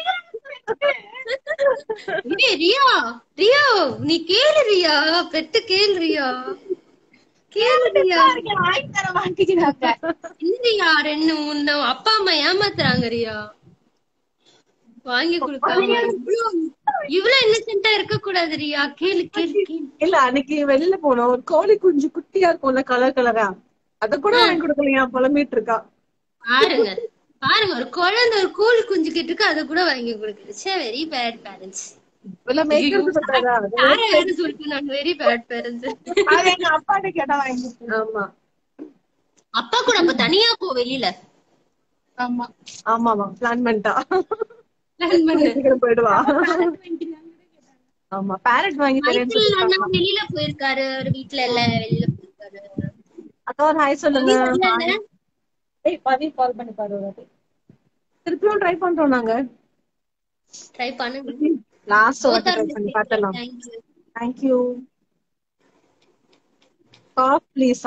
ஏய் ரியா ரியா நீ கேளு ரியா பெட்டு கேளு ரியா கேளு ரியா வாங்கி தர மாட்டேங்கிறாங்க இல்லையா ரெண்டு மூணு அப்பா அம்மா ஏமாத்துறாங்க ரியா வாங்கி கொடுக்காம இவ்ளோ- இவ்ளோ இன்னசென்ட்டா இருக்க கூடாது ரியா கேளு கேளு கேளு இல்ல அன்னைக்கு வெளியில போனோம் ஒரு கோழி குஞ்சு குட்டியா இருக்கும்ல கலர் கலரா அத கூட வாங்கி கொடுக்கலையா புலம்பிட்டு இருக்கா பாருங்க பாருங்க ஒரு குழந்தை ஒரு கோழி குஞ்சு கிட்டு அதை கூட வாங்கி கொடுக்குது வெரி பேட் பேரண்ட்ஸ் இல்ல மேய்க்கிறது பத்தாதா யாரை யாரு சொல்லிட்டு நான் வெரி பேட் பேரண்ட்ஸ் அது எங்க அப்பாட்ட கேட்டா வாங்கி கொடுத்தாரு. ஆமா அப்பா கூட அப்ப தனியா போ வெளியில ஆமா ஆமாமா பிளான் பண்ணிட்டா Plan பண்ணு. சீக்கிரம் போயிடுவா ஆமா பேரட் வாங்கி தரேன்னு மைக்கேல் சொல்லிட்டாங்க. அண்ணா வெளியில போயிருக்காரு ஒரு வீட்ல இல்ல வெளியில போயிருக்காரு அக்கா ஒரு ஹாய் சொல்லுங்க இல்ல, இல்ல. ஏய் பவி கால் பண்ணி பாரு ஒரு வாட்டி. திருப்பியும் ட்ரை பண்றோம் நாங்க ட்ரை பண்ணுங்க லாஸ்ட் ஒரு ட்ரை பண்ணி பார்த்தலாம் Thank you. தேங்க்யூ காஃப் ப்ளீஸா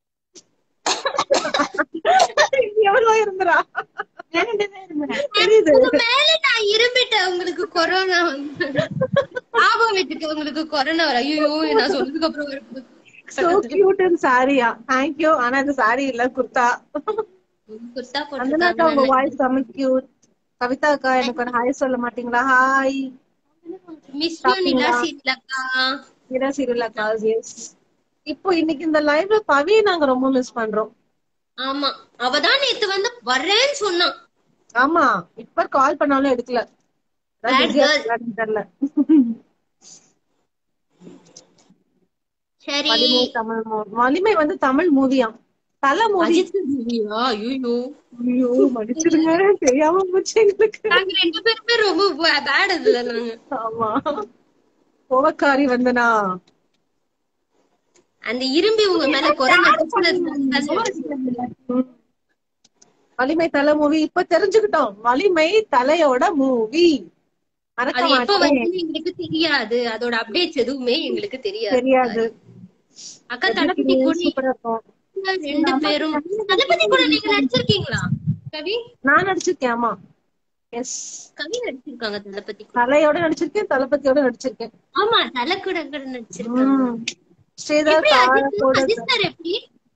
எவ்வளவு இருந்துரா தெரியுது உங்க மேல நான் இரும்பிட்டேன் உங்களுக்கு கொரோனா வந்து ஞாபகம் வச்சுக்க உங்களுக்கு கொரோனா வர ஐயோ நான் சொன்னதுக்கு அப்புறம் வருது சோ கியூட் அண்ட் சாரியா தேங்க்யூ ஆனா இந்த சாரி இல்ல குர்தா குர்தா அந்தனாக்கா உங்க போட்டுருக்காங்க வாய்ஸ் செம்ம கியூட் கவிதா அக்கா எனக்கு ஒரு ஹாய் சொல்ல மாட்டீங்களா ஹாய் மிஸ் யூ நிலா சீலக்கா மீரா சீரியல் அக்கா எஸ் இப்போ இன்னைக்கு இந்த லைவ்ல பவி நாங்க ரொம்ப மிஸ் பண்றோம் ஆமா அவதான் நேத்து வந்து வர்றேன்னு சொன்னான் ஆமா இப்ப கால் பண்ணாலும் எடுக்கல அதான் Bad busy ஆ girl. இருக்காருன்னு தெரியல சரி வலிமை தமிழ் மூ- வலிமை வந்து தமிழ் மூவியாம் தலை மூவி அஜித் மூவியா ஐயோ ஐயோ மன்னிச்சிடுங்க தெரியாம போச்சு எங்களுக்கு நாங்க ரெண்டு பேருமே ரொம்ப பேட் அதுல நாங்க ஆமா கோவக்காரி வந்தனா அந்த இரும்பி உங்க மேல கொரோனா தள்ளி ம். வலிமை தலை மூவி இப்ப தெரிஞ்சுக்கிட்டோம் வலிமை தலையோட மூவி மறக்க அது எப்ப மாட்டேன் வந்து எங்களுக்கு தெரியாது அதோட அப்டேட்ஸ் எதுவுமே எங்களுக்கு தெரியாது தெரியாது அக்கா தளபதி கூட சூப்பரா இருக்கும் ரெண்டு பேரும் தளபதி கூட நீங்க நடிச்சிருக்கீங்களா கவி நான் நடிச்சிருக்கேன் ஆமா எஸ் கவி நடிச்சிருக்காங்க தளபதி கூட தலையோட நடிச்சிருக்கேன் தளபதியோட நடிச்சிருக்கேன் ஆமா தலை கூட கூட நடிச்சிருக்காங்க ம். ஸ்ரீதர் எப்படி அஜித் தாரகோட அஜித் சார் எப்படி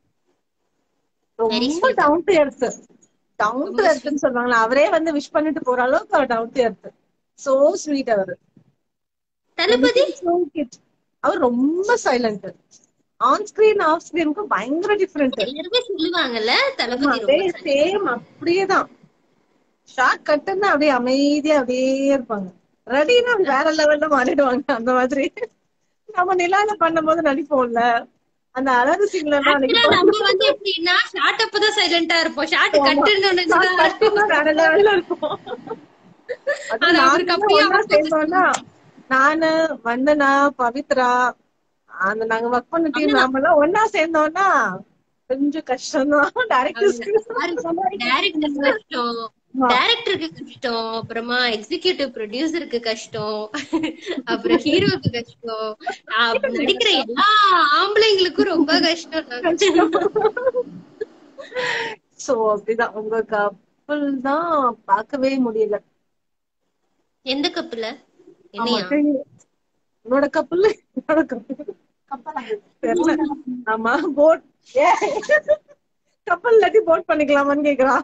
very ரொம்ப down to earth down to எர்த்னு சொல்லுவாங்களா அவரே வந்து விஷ் பண்ணிட்டு போற அளவுக்கு அவர் down to earth so sweet அவரு தளபதி So cute. அவர் ரொம்ப சைலண்ட் ஆன் ஸ்கிரீன் ஆஃப் ஸ்கிரீனுக்கு பயங்கர டிஃபரெண்ட் எல்லாருமே சொல்லுவாங்கல்ல தளபதி அதே ரொம்ப சேம் அப்படியேதான் ஷார்ட் கட்டுன்னா அப்படியே அமைதியா அப்படியே இருப்பாங்க ரெடினா வேற லெவல்ல மாறிடுவாங்க அந்த மாதிரி நம்ம நிலால பண்ணும்போது நடிப்போம்ல அந்த அழகு சீன்ல எல்லாம் Actually, நடிப்போம் நம்ம வந்து எப்படின்னா ஷார்ட் அப்பதான் சைலண்டா இருப்போம் ஷார்ட் கட்டுன்னு Short கட்டுன்னா வேற லெவல்ல இருப்போம் அது ஆனா அவருக்கு நாங்க அப்படியே ஒண்ணா சேர்ந்தோம்னா நானு வந்தனா பவித்ரா அந்த நாங்க ஒர்க் பண்ண டீம் நாமெல்லாம் ஒண்ணா சேர்ந்தோம்னா கொஞ்சம் கஷ்டம் தான் டைரக்டர்ஸ்க்கு டைரக்டர் கஷ்டம் டைரக்டருக்கு கஷ்டம் அப்புறமா எக்ஸிகியூட்டிவ் ப்ரொடியூசருக்கு கஷ்டம் அப்புறம் ஹீரோக்கு கஷ்டம் அப்புறம் நடிக்கிற எல்லா ஆம்பளைங்களுக்கும் ரொம்ப கஷ்டம் சோ அப்படிதான் உங்க கப்பல் தான் பார்க்கவே முடியல எந்த கப்புல ஆமா, என்னையா தெரியும். உன்னோட கப்பல் என்னோட கப்பல் கப்பலா தெரியல ஆமா போட் கப்பல் இல்லாட்டி போட் பண்ணிக்கலாமான்னு கேக்குறா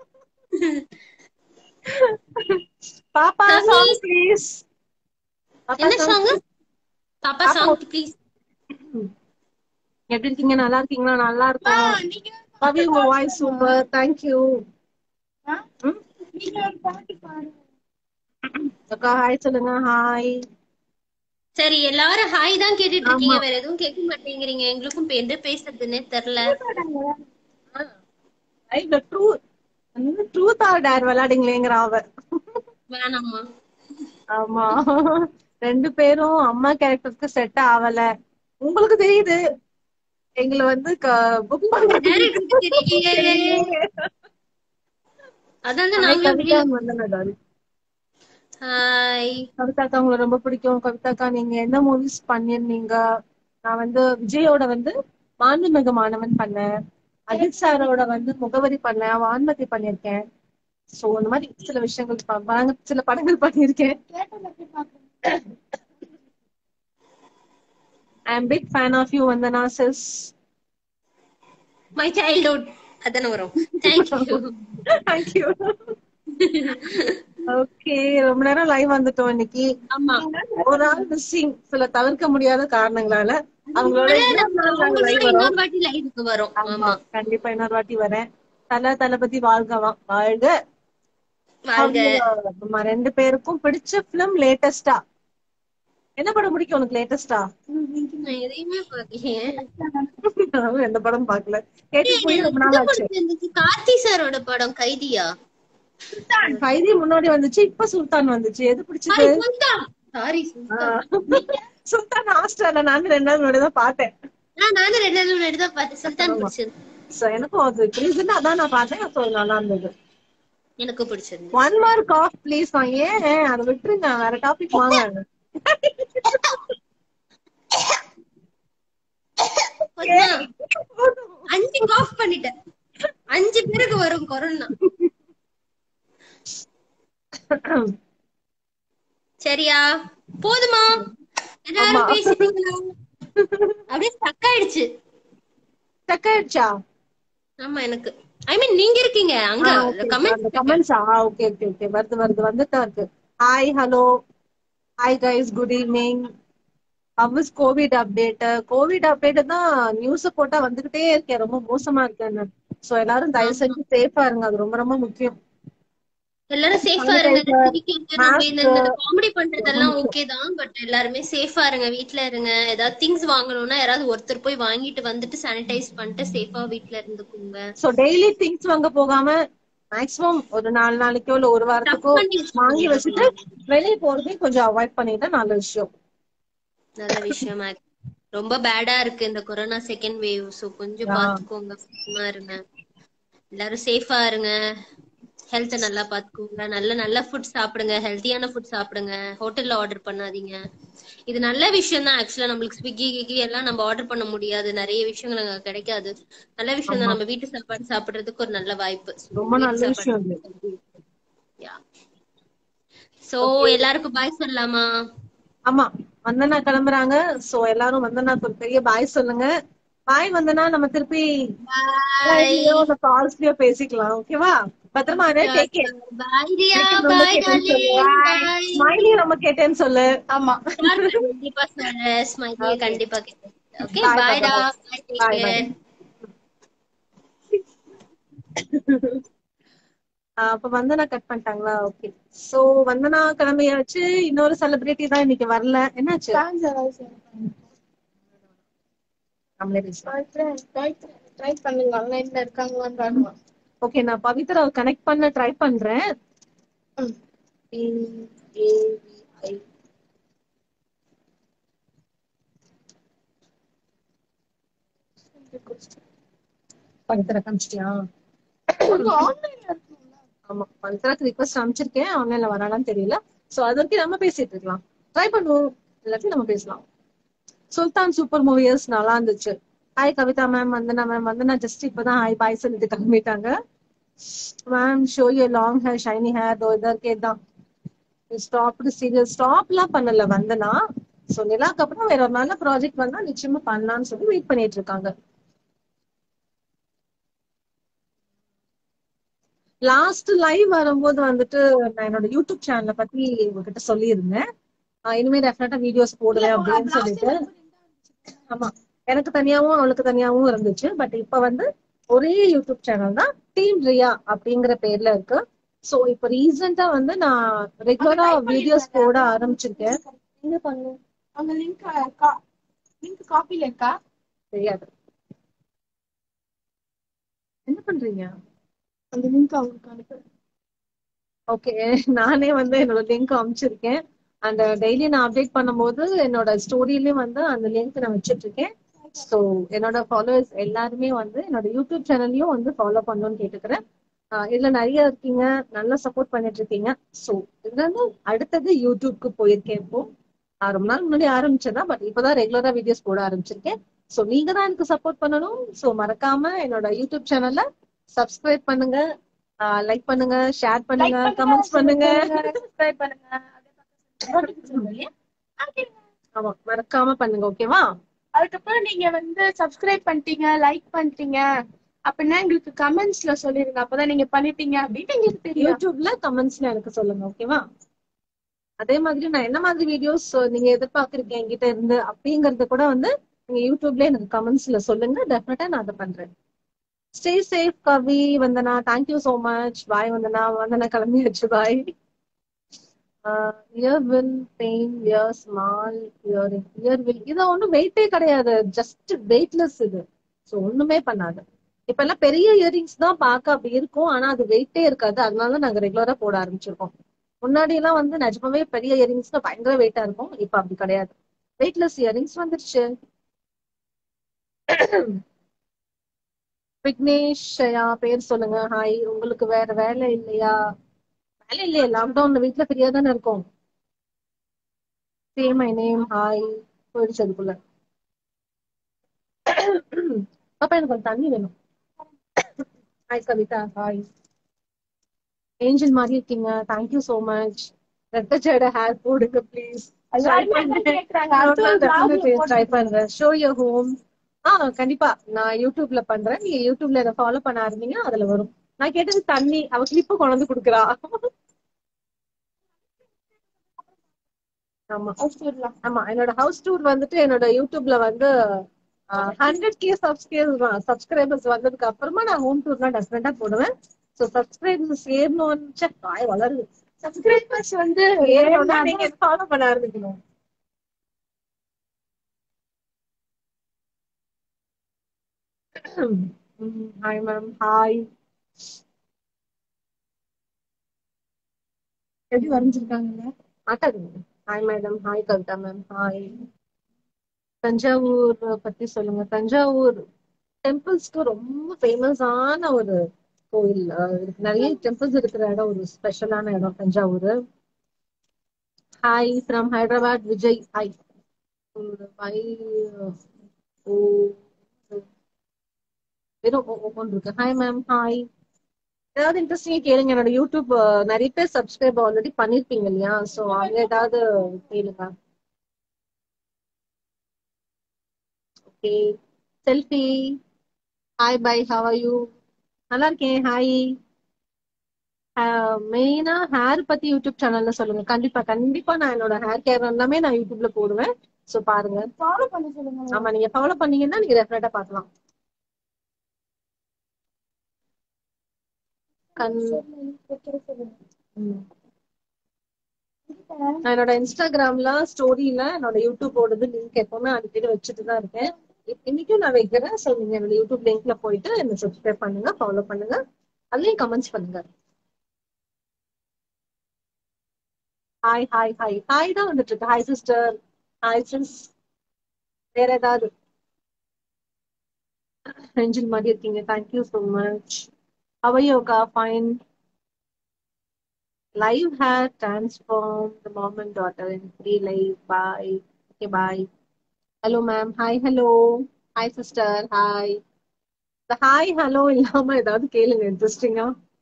பாப்பா Nani? சாங் ப்ளீஸ் என்ன சாங் பாப்பா சாங் ப்ளீஸ் எப்படி இருக்கீங்க நல்லா இருக்கீங்களா நல்லா இருக்கோம் நீங்க பவி உங்க வாய்ஸ் சூப்பர் தேங்க்யூ ஆ? நீங்க ஒரு பாட்டு பாடு அக்கா ஹாய் சொல்லுங்க ஹாய் சரி எல்லாரும் ஹாய் தான் கேட்டுட்டு இருக்கீங்க வேற எதுவும் கேட்க மாட்டேங்கிறீங்க எங்களுக்கும் இப்ப எந்த பேசுறதுன்னே தெரியல லைவ்ல ட்ரூ ட்ரூத் ஆர் டேர் விளையாடுங்களேங்கிற அவ வேணாம்மா ஆமா ரெண்டு பேரும் அம்மா கேரக்டருக்கு செட் ஆகல உங்களுக்கு தெரியுது எங்களை வந்து புக் Director க்கு தெரியலையே. அதான் நாங்களும் கவிதா வந்தனடாரு ஹாய் கவிதாக்கா உங்களை ரொம்ப பிடிக்கும் கவிதாக்கா நீங்க என்ன மூவிஸ் பண்ணிருந்தீங்க நான் வந்து விஜயோட வந்து மாண்புமிகு மாணவன் பண்ணேன் அஜித் சாரோட வந்து முகவரி பண்ணேன் வான்மதி பண்ணிருக்கேன் சோ இந்த மாதிரி சில விஷயங்கள் ப- படங்கள் சில படங்கள் பண்ணிருக்கேன் கேட்டல போய் பாக்குறேன் I am big fan of you Vandana sis my childhood அதானே வரும் தேங்க்யூ தேங்க்யூ ஓகே ரொம்ப நேரம் லைவ் வந்துட்டோம் இன்னைக்கு ஆமா ஒரு ஆள் மிஸ்ஸிங் சில தவிர்க்க முடியாத காரணங்களால அவங்களோட இன்னொரு நாள் நாங்க live உங்களோட வரோம். இன்னொரு வாட்டி லைவுக்கு வரும் ஆமா ஆமா கண்டிப்பா இன்னொரு வாட்டி வரேன் தல தளபதி வாழ்கவா வாழ்க வாழ்க அவங்க, நம்ம ரெண்டு பேருக்கும் பிடிச்ச பிலிம் லேட்டஸ்டா என்ன படம் பிடிக்கும் உனக்கு லேட்டஸ்டா நான் எதையுமே பார்க்கலையே எந்த படம் பாக்கல கேட்டு போய் ரொம்ப நாள் ஆச்சு இருந்துச்சு கார்த்தி சாரோட படம் கைதியா கைதி முன்னாடி வந்துச்சு இப்ப சுல்தான் வந்துச்சு எது பிடிச்சது சாரி சுல்தான் ஹாஸ்டல்ல நானும் ரெண்டு நாள் முன்னாடி தான் பார்த்தேன் நானும் ரெண்டு நாள் முன்னாடி தான் பார்த்தேன் சுல்தான் பிடிச்சது So, எனக்கும் அது ரீசன் அதான் நான் பார்த்தேன் so அது நல்லா இருந்தது எனக்கு பிடிச்சிருந்தது ஒன் மார்க் ஆஃப் ப்ளீஸ் நான் ஏன் அதை விட்டுருங்க வேற டாபிக் வாங்க கொஞ்சம் அஞ்சு காஃப் பண்ணிட்டேன் அஞ்சு பேருக்கு வரும் கொரோனா சரியா போதுமா எல்லாரும் ஆமா. பேசிட்டீங்களா அப்படியே ஸ்டக் ஆயிடுச்சு செக்காயிடுச்சா ஆமா எனக்கு ஐ மீன் நீங்க இருக்கீங்க அங்க கமெண்ட் கமெண்ட்ஸா ஓகே ஓகே ஓகே வருது வருது வந்துட்டா இருக்கு hi hello hi guys good evening அவ்வஸ் கோவிட் அப்டேட் கோவிட் அப்டேட் தான் நியூஸ் போட்டா வந்துகிட்டே இருக்கேன் ரொம்ப மோசமா இருக்குன்னு சோ எல்லாரும் தயவு செஞ்சு சேஃபா இருங்க அது ரொம்ப ரொம்ப முக்கியம் எல்லாரும் சேஃபா இருங்க சிரிக்கிறது, நம்ம இந்த காமெடி பண்றதெல்லாம் ஓகே தான் பட் எல்லாருமே சேஃபா இருங்க வீட்ல இருங்க ஏதாவது திங்ஸ் வாங்கணும்னா யாராவது ஒருத்தர் போய் வாங்கிட்டு வந்துட்டு சானிடைஸ் பண்ணிட்டு சேஃபா வீட்ல இருந்துக்குங்க சோ டெய்லி திங்ஸ் வாங்க போகாம மேக்ஸிமம் ஒரு நாலு நாளைக்கோ இல்ல ஒரு வாரத்துக்கோ பண்ணி வாங்கி வச்சுட்டு வெளியே போறதையும் கொஞ்சம் அவாய்ட் பண்ணிட்டா நல்ல விஷயம் நல்ல விஷயம் ஆக்- ரொம்ப பேடா இருக்கு இந்த கொரோனா செகண்ட் வேவ் சோ கொஞ்சம் பாத்துக்கோங்க சுத்தமா இருங்க எல்லாரும் சேஃபா இருங்க ஹெல்த்த நல்லா பாத்துக்கோங்க நல்ல நல்ல ஃபுட் சாப்பிடுங்க ஹெல்த்தியான ஃபுட் சாப்பிடுங்க ஹோட்டல்ல ஆர்டர் பண்ணாதீங்க இது நல்ல விஷயம் தான் ஆக்சுவலா நம்மளுக்கு ஸ்விக்கி கிக்கி எல்லாம் நம்ம ஆர்டர் பண்ண முடியாது நிறைய விஷயங்கள் அங்க கிடைக்காது நல்ல விஷயம் தான் நம்ம வீட்டு சாப்பாடு சாப்பிடுறதுக்கு ஒரு நல்ல வாய்ப்பு ரொம்ப நல்ல விஷயம் இது சோ எல்லாருக்கும் பாய் சொல்லலாமா ஆமா வந்தனா கிளம்புறாங்க சோ எல்லாரும் வந்தனா ஒரு பெரிய பாய் சொல்லுங்க பாய் வந்தனா நம்ம திருப்பி கால்ஸ்லயோ பேசிக்கலாம் ஓகேவா பத்திரமா take care bye Riya bye darling smiley ரொம்ப கேட்டேன்னு சொல்லு ஆமா கண்டிப்பா சொல்றேன் ஸ்மைலியை கண்டிப்பா கேட்டேன் ஓகே Bye, பாய் டா bye, Bye, bye. ஆஹ் அப்ப வந்தனா கட் பண்ணிட்டாங்களா ஓகே சோ வந்தனா கிளம்பியாச்சு இன்னொரு செலிபிரிட்டி தான் இன்னைக்கு வரல என்னாச்சு டான்ஸ் ஏதாவது செய்யணும். நம்மளே பேசலாம் ட்ரை ட்ரை பண்ணுங்க ஆன்லைன்ல இருக்காங்களான்னு பாருங்க ஓகே நான் பவித்ரா கனெக்ட் பண்ண ட்ரை பண்றேன் ம். P-A-V-I. பவித்ரா காமிச்சிட்டியா ஆன்லைன்ல இருக்குங்களா ஆமா பவித்ராக்கு ரிக்வஸ்ட் அனுப்பிச்சிருக்கேன் ஆன்லைன்ல வரானான்னு தெரியல சோ அது வரைக்கும் நம்ம பேசிட்டு இருக்கலாம் ட்ரை பண்ணுவோம் எல்லாத்தையும் நம்ம பேசலாம் சுல்தான் சூப்பர் மூவியர்ஸ் நல்லா இருந்துச்சு hi Kavitha ma'am Vandana ma'am Vandana just இப்பதான் ஹாய் பாய் சொல்லிட்டு கிளம்பிட்டாங்க ma'am show you long hair shiny hair though இதா இருக்கேதான் ஸ்டாப்டு சீரியல் ஸ்டாப்லாம் பண்ணல வந்தனா சோ நிலாக்கு அப்புறம் வேற ஒரு நல்ல ப்ராஜெக்ட் வந்தா நிச்சயமா பண்ணலாம்னு சொல்லி வெயிட் பண்ணிட்டு இருக்காங்க லாஸ்ட் லைவ் வரும்போது வந்துட்டு நான் என்னோட யூடியூப் சேனலை பத்தி உங்ககிட்ட சொல்லியிருந்தேன் ஆஹ் இனிமே டெஃபினட்டா வீடியோஸ் போடுவேன் அப்படின்னு சொல்லிட்டு ஆமா எனக்கு தனியாவும் அவளுக்கு தனியாவும் இருந்துச்சு பட் இப்ப வந்து ஒரே யூடியூப் சேனல் தான் டீம் ரியா அப்படிங்கிற பேர்ல இருக்கு சோ இப்ப ரீசெண்டா வந்து நான் ரெகுலரா வீடியோஸ் போட ஆரம்பிச்சிருக்கேன் என்ன பண்ணும் அந்த லிங்க் லிங்க் காப்பில இருக்கா தெரியாது என்ன பண்றீங்க அந்த லிங்க் அவங்களுக்கு அனுப்பு ஓகே நானே வந்து என்னோட லிங்க் அனுப்பிச்சிருக்கேன் அந்த டெய்லி நான் அப்டேட் பண்ணும்போது என்னோட ஸ்டோரியிலயும் வந்து அந்த லிங்க் நான் வச்சிட்டு இருக்கேன் ஸோ என்னோட ஃபாலோவர்ஸ் எல்லாருமே வந்து என்னோட யூடியூப் சேனல்லையும் வந்து ஃபாலோ பண்ணணும்னு கேட்டுக்கிறேன் ஆஹ் இதுல நிறைய இருக்கீங்க நல்லா சப்போர்ட் பண்ணிட்டு இருக்கீங்க ஸோ இதுல இருந்து அடுத்தது யூடியூப்க்கு போயிருக்கேன் இப்போ ஆஹ் ரொம்ப நாள் முன்னாடி ஆரம்பிச்சதா பட் இப்பதான் ரெகுலரா வீடியோஸ் போட ஆரம்பிச்சிருக்கேன் ஸோ நீங்க தான் எனக்கு சப்போர்ட் பண்ணணும் ஸோ மறக்காம என்னோட யூடியூப் சேனல்ல சப்ஸ்கிரைப் பண்ணுங்க லைக் பண்ணுங்க ஷேர் பண்ணுங்க கமெண்ட்ஸ் பண்ணுங்க சப்ஸ்கிரைப் பண்ணுங்க அதே பக்கத்துல சொல்லுங்க இல்லையா? Okay. ஆமா மறக்காம பண்ணுங்க ஓகேவா அதுக்கப்புறம் நீங்க வந்து சப்ஸ்கிரைப் பண்ணிட்டீங்க லைக் பண்ணிட்டீங்க அப்படின்னா எங்களுக்கு கமெண்ட்ஸ்ல சொல்லிருங்க அப்பதான் நீங்க பண்ணிட்டீங்க அப்படின்னு எங்களுக்கு தெரியும் யூடியூப்ல கமெண்ட்ஸ்ல எனக்கு சொல்லுங்க ஓகேவா அதே மாதிரி நான் என்ன மாதிரி வீடியோஸ் நீங்க எதிர்பார்க்கறீங்க என்கிட்ட இருந்து அப்படிங்கறத கூட வந்து நீங்க யூடியூப்ல எனக்கு கமெண்ட்ஸ்ல சொல்லுங்க டெஃபினட்டா நான் அதை பண்றேன் stay safe Kavi Vandana thank you so much bye Vandana Vandana கிளம்பியாச்சு bye ear will pain ear small ear ear will இது ஒன்றும் வெயிட்டே கிடையாது ஜஸ்ட் வெயிட்லெஸ் இது ஸோ ஒண்ணுமே பண்ணாது இப்ப எல்லாம் பெரிய இயரிங்ஸ் தான் பார்க்க அப்படி இருக்கும் ஆனா அது வெயிட்டே இருக்காது அதனால நாங்க ரெகுலரா போட ஆரம்பிச்சிருக்கோம் முன்னாடி எல்லாம் வந்து நிஜமாவே பெரிய இயரிங்ஸ் பயங்கர வெயிட்டா இருக்கும் இப்ப அப்படி கிடையாது வெயிட்லெஸ் இயரிங்ஸ் வந்துருச்சு விக்னேஷ் ஷயா பேர் சொல்லுங்க ஹாய் உங்களுக்கு வேற வேலை இல்லையா வேலை இல்லையா லாக்டவுன்ல வீட்ல ஃப்ரீயா தானே இருக்கும் சே மை நேம் ஹாய் போயிடுச்சு அதுக்குள்ள பாப்பா எனக்கு கொஞ்சம் தண்ணி வேணும் ஹாய் கவிதா ஹாய் ஏஞ்சல் மாதிரி இருக்கீங்க தேங்க்யூ சோ மச் ரெட்ட ஜட ஹேர் போடுங்க ப்ளீஸ் கேக்குறாங்க அடுத்து ஒரு vlog ல ட்ரை பண்றேன் ஷோ யோர் ஹோம் ஆ கண்டிப்பா நான் யூடியூப்ல பண்றேன் நீங்க யூடியூப்ல என்ன ஃபாலோ பண்ண ஆரம்பிங்க அதுல வரும் நான் கேட்டது தண்ணி அவ கிளிப்பு கொண்டு வந்து குடுக்குறா ஆமா போடலாம். ஆமா என்னோட ஹவுஸ் டூர் வந்துட்டு என்னோட யூடியூப்ல வந்து ஹண்ட்ரட் கே சப்ஸ்கிரைபர்ஸ் சப்ஸ்கிரைபர்ஸ் வந்ததுக்கு அப்புறமா நான் ஹோம் டூர் தான் டெஃபினட்டா போடுவேன் ஸோ சப்ஸ்கிரைபர்ஸ் ஏறணும்னு வாய் வளருது சப்ஸ்கிரைபர்ஸ் வந்து ஏறணும்னா நீங்க ஃபாலோ பண்ண ஆரம்பிக்கணும் ஹாய் மேம் ஹாய் எப்படி வரைஞ்சிருக்காங்க மாட்டாதுங்க hi madam hi Kavitha ma'am hi Thanjavur பத்தி சொல்லுங்க தஞ்சாவூர் டெம்பிள்ஸ்க்கு ரொம்ப ஃபேமஸான ஒரு கோயில் அஹ் இருக்கு நிறைய டெம்பிள்ஸ் இருக்கிற இடம் ஒரு ஸ்பெஷலான இடம் Thanjavur hi from Hyderabad Vijay hi hi oh வெறும் ஒன்று இருக்கு ஹாய் மேம் ஹாய் ஏதாவது இன்ட்ரெஸ்டிங்கா கேளுங்க என்னோட யூடியூப் அஹ், நிறைய பேர் சப்ஸ்கிரைப் ஆல்ரெடி பண்ணிருப்பீங்க இல்லையா சோ அவங்க ஏதாவது கேளுங்க okay selfie hi bye how are you நல்லா இருக்கேன் ஹாய் மெயினா ஹேர் பத்தி யூடியூப் சேனல்ல சொல்லுங்க கண்டிப்பா கண்டிப்பா நான் என்னோட ஹேர் கேர் எல்லாமே நான் யூடியூப்ல போடுவேன் சோ பாருங்க ஃபாலோ பண்ண சொல்லுங்க ஆமா நீங்க ஃபாலோ பண்ணீங்கன்னா நீங்க டெஃபினட்டா பார்க்கலாம் கண் வைக்கிற சொல்லுங்க ம். நான் என்னோட இன்ஸ்டாகிராம்ல ஸ்டோரியில என்னோட யூடியூபோடது லிங்க் எப்பவுமே அடிக்கடி வச்சுட்டு தான் இருக்கேன் இ- இன்னைக்கும் நான் வைக்கிறேன் ஸோ நீங்க என்னோட யூடியூப் லிங்க்ல போயிட்டு என்ன சப்ஸ்கிரைப் பண்ணுங்க ஃபாலோ பண்ணுங்க அதுலயும் கமெண்ட்ஸ் பண்ணுங்க ஹாய் ஹாய் ஹாய் ஹாய் தான் வந்துட்டு இருக்கு ஹாய் சிஸ்டர் ஹாய் சிஸ் வேற ஏதாவது என்ஜின் மாதிரி இருக்கீங்க தேங்க்யூ ஸோ மச் அவையோகா fine live had transformed the mom and daughter in free life. Bye. Okay, bye. Hello, ma'am. Hi, hello. Hi, sister. Hi. The hi, hello இல்லாம ஏதாவது கேளுங்க இன்ட்ரெஸ்டிங்கா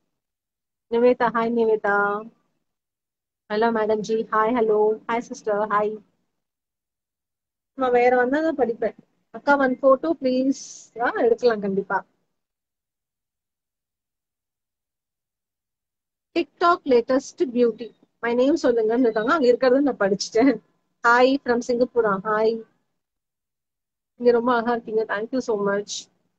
Nivetha hi Nivetha hello madam ji hi hello hi sister hi நான் வேற வந்தா தான் படிப்பேன் அக்கா ஒன் போட்டோ ப்ளீஸ் ஆ எடுக்கலாம் கண்டிப்பா TikTok latest beauty my name சொல்லுங்கன்னு இருக்காங்க அங்க இருக்கிறது நான் படிச்சுட்டேன் ஹாய் ஃப்ரம் சிங்கப்பூரா ஹாய் நீங்க ரொம்ப அழகா இருக்கீங்க thank you so much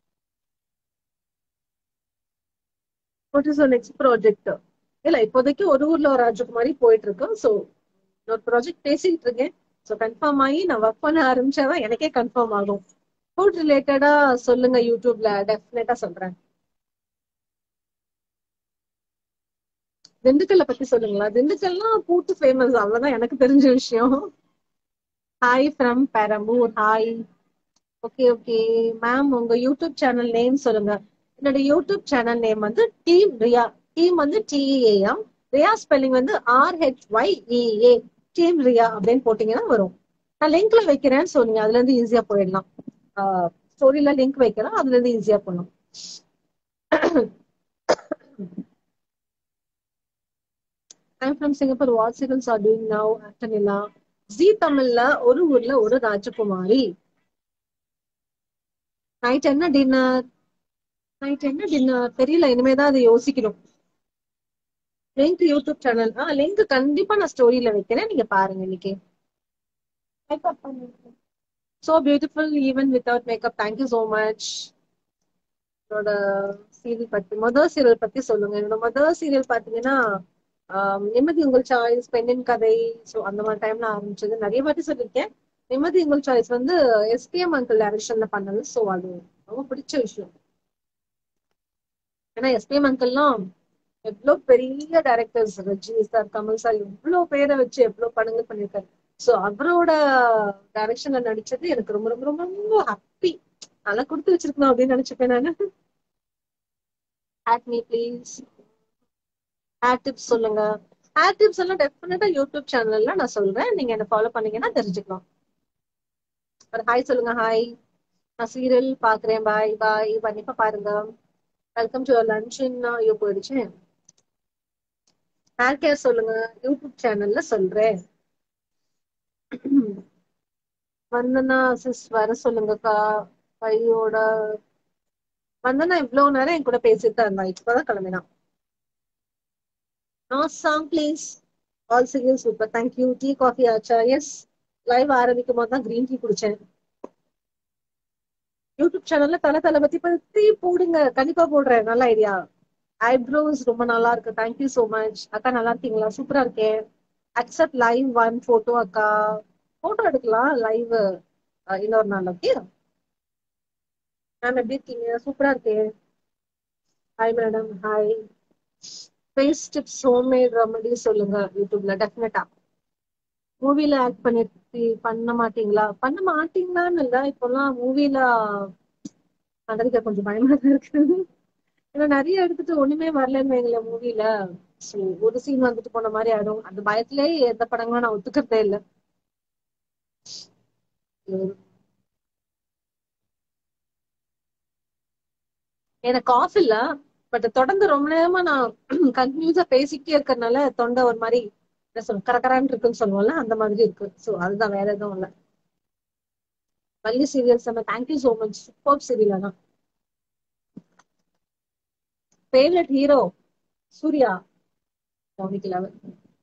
what is next project இல்ல இப்போதைக்கு ஒரு ஊர்ல ஒரு ராஜகுமாரி போயிட்டு இருக்கோம் ஸோ ஒரு ப்ராஜெக்ட் பேசிட்டு இருக்கேன் ஸோ கன்ஃபார்ம் ஆகி நான் ஒர்க் பண்ண ஆரம்பிச்சாதான் எனக்கே கன்ஃபார்ம் ஆகும் ஃபுட் ரிலேட்டடா சொல்லுங்க யூடியூப்ல டெஃபினட்டா சொல்றேன் திண்டுக்கல்ல பத்தி சொல்லுங்களா திண்டுக்கல்னா பூட்டு ஃபேமஸ் அவ்வளவுதான் எனக்கு தெரிஞ்ச விஷயம் hi from Perambur hi okay okay ma'am உங்க யூடியூப் சேனல் நேம் சொல்லுங்க என்னோட யூடியூப் சேனல் நேம் வந்து டீம் ரியா டீம் வந்து டிஇஏஎம் ரியா ஸ்பெல்லிங் வந்து R H Y E A team Riya அப்படின்னு போட்டீங்கன்னா வரும் நான் லிங்க்ல வைக்கிறேன் ஸோ நீங்க அதுல இருந்து ஈஸியா போயிடலாம் ஸ்டோரியில லிங்க் வைக்கிறேன் அதுல இருந்து ஈஸியா போகலாம் I'm from Singapore what serials are doing now ஆக்டனிலா ஜி தமிழ்ல ஒரு ஊர்ல ஒரு ராஜகுமாரி நைட் என்ன டின்னர் நைட் என்ன டின்னர் தெரியல இனிமேதான் அதை யோசிக்கணும் லிங்க் யூடியூப் சேனல் ஆ லிங்க் கண்டிப்பா நான் ஸ்டோரியில வைக்கிறேன் நீங்க பாருங்க இன்னைக்கு மேக்கப் பண்ணிருக்கேன் so beautiful even without makeup thank you so much என்னோட சீரியல் பத்தி முதல் சீரியல் பத்தி சொல்லுங்க என்னோட முதல் சீரியல் பாத்தீங்கன்னா ஆஹ் நிம்மதி உங்கள் சாய்ஸ் பெண்ணின் கதை ஸோ அந்த மாதிரி டைம்ல ஆரம்பிச்சது நிறைய வாட்டி சொல்லியிருக்கேன் நிம்மதி உங்கள் சாய்ஸ் வந்து எஸ்பிஎம் அங்கிள் டைரக்ஷன்ல பண்ணது ஸோ அது ரொம்ப பிடிச்ச விஷயம் ஏன்னா எஸ்பிஎம் அங்கிள்லாம் எவ்வளவு பெரிய directors Rajini sir Kamal sir எவ்வளவு பேரை வச்சு எவ்வளவு படங்கள் பண்ணியிருக்காரு ஸோ அவரோட டைரக்ஷன்ல நடிச்சது எனக்கு ரொம்ப ரொம்ப ரொம்ப ரொம்ப ஹாப்பி நல்லா கொடுத்து வச்சிருக்கணும் அப்படின்னு நினைச்சுப்பேன் நானு add me please add tips சொல்லுங்க ஆட் டிப்ஸ் எல்லாம் டெஃபினட்டா யூடியூப் சேனல்ல நான் சொல்றேன் நீங்க என்ன ஃபாலோ பண்ணீங்கன்னா தெரிஞ்சுக்கலாம் ஒரு ஹாய் சொல்லுங்க ஹாய் நான் சீரியல் பாக்குறேன் பாய் பாய் கண்டிப்பா பாருங்க வெல்கம் டு லஞ்சுன்னா ஐயோ போயிடுச்சு ஹேர் கேர் சொல்லுங்க யூடியூப் சேனல்ல சொல்றேன் வந்தனா சிஸ் வர சொல்லுங்கக்கா பையோட வந்தனா இவ்வளவு நேரம் என் கூட பேசிட்டு தான் இருந்தா இப்பதான் கிளம்பினான் no song please all serial super thank you tea coffee ஆச்சா எஸ் லைவ் ஆரம்பிக்கும் போது தான் கிரீன் டீ குடிச்சேன் யூடியூப் சேனல்ல தல தலை பத்தி பத்தி போடுங்க கண்டிப்பா போடுறேன் நல்ல ஐடியா ஐப்ரோஸ் ரொம்ப நல்லா இருக்கு தேங்க்யூ சோ மச் அக்கா நல்லா இருக்கீங்களா சூப்பரா இருக்கேன் அக்செப்ட் லைவ் ஒன் போட்டோ அக்கா போட்டோ எடுக்கலாம் லைவ் இன்னொரு நாள் ஓகே மேம் எப்படி இருக்கீங்க சூப்பரா இருக்கேன் hi madam hi face tips homemade remedy சொல்லுங்க யூடியூப்ல டெஃபினட்டா மூவில ஆக்ட் பண்ணி பண்ண மாட்டீங்களா பண்ண மாட்டீங்களான்னு இல்ல இப்பெல்லாம் மூவில பண்றதுக்கு கொஞ்சம் பயமா தான் இருக்கு ஏன்னா நிறைய எடுத்துட்டு ஒண்ணுமே வரலன்னு வைங்கள மூவில ஸோ ஒரு சீன் வந்துட்டு போன மாதிரி ஆயிடும் அந்த பயத்திலேயே எந்த படங்களும் நான் ஒத்துக்கிறதே இல்லை எனக்கு காஃப் இல்ல பட் தொடர்ந்து ரொம்ப நேரமா நான் கண்டினியூஸா பேசிக்கிட்டே இருக்கறனால தொண்டை ஒரு மாதிரி என்ன சொல்ல கரகரான்னு இருக்குன்னு சொல்லுவோம்ல அந்த மாதிரி இருக்கு ஸோ அதுதான் வேற எதுவும் இல்லை வள்ளி சீரியல்ஸ் நம்ம thank you so much super serial ஆனா ஃபேவரட் ஹீரோ சூர்யா கவனிக்கல அவர்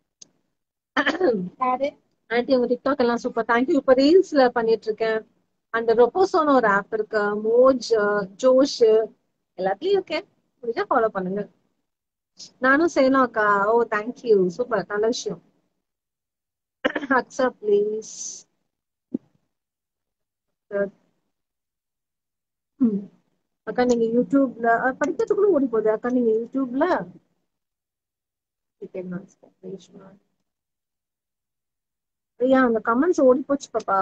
யாரு ஆன்டி உங்க டிக்டாக் எல்லாம் சூப்பர் தேங்க்யூ இப்ப ரீல்ஸ்ல பண்ணிட்டு இருக்கேன் அந்த ரொப்போசோன்னு ஒரு ஆப் இருக்கு மோஜ் ஜோஷ் எல்லாத்துலயும் இருக்கேன் முடிஞ்சா ஃபாலோ பண்ணுங்க நானும் செய்யணும் அக்கா ஓ தேங்க்யூ சூப்பர் நல்ல விஷயம் அக்செப்ட் ப்ளீஸ் அக்கா நீங்க யூடியூப்ல அஹ், படிக்கிறதுக்குள்ள ஓடி போகுது அக்கா நீங்க யூடியூப்ல ஐயா அந்த கமெண்ட்ஸ் ஓடி போச்சு பாப்பா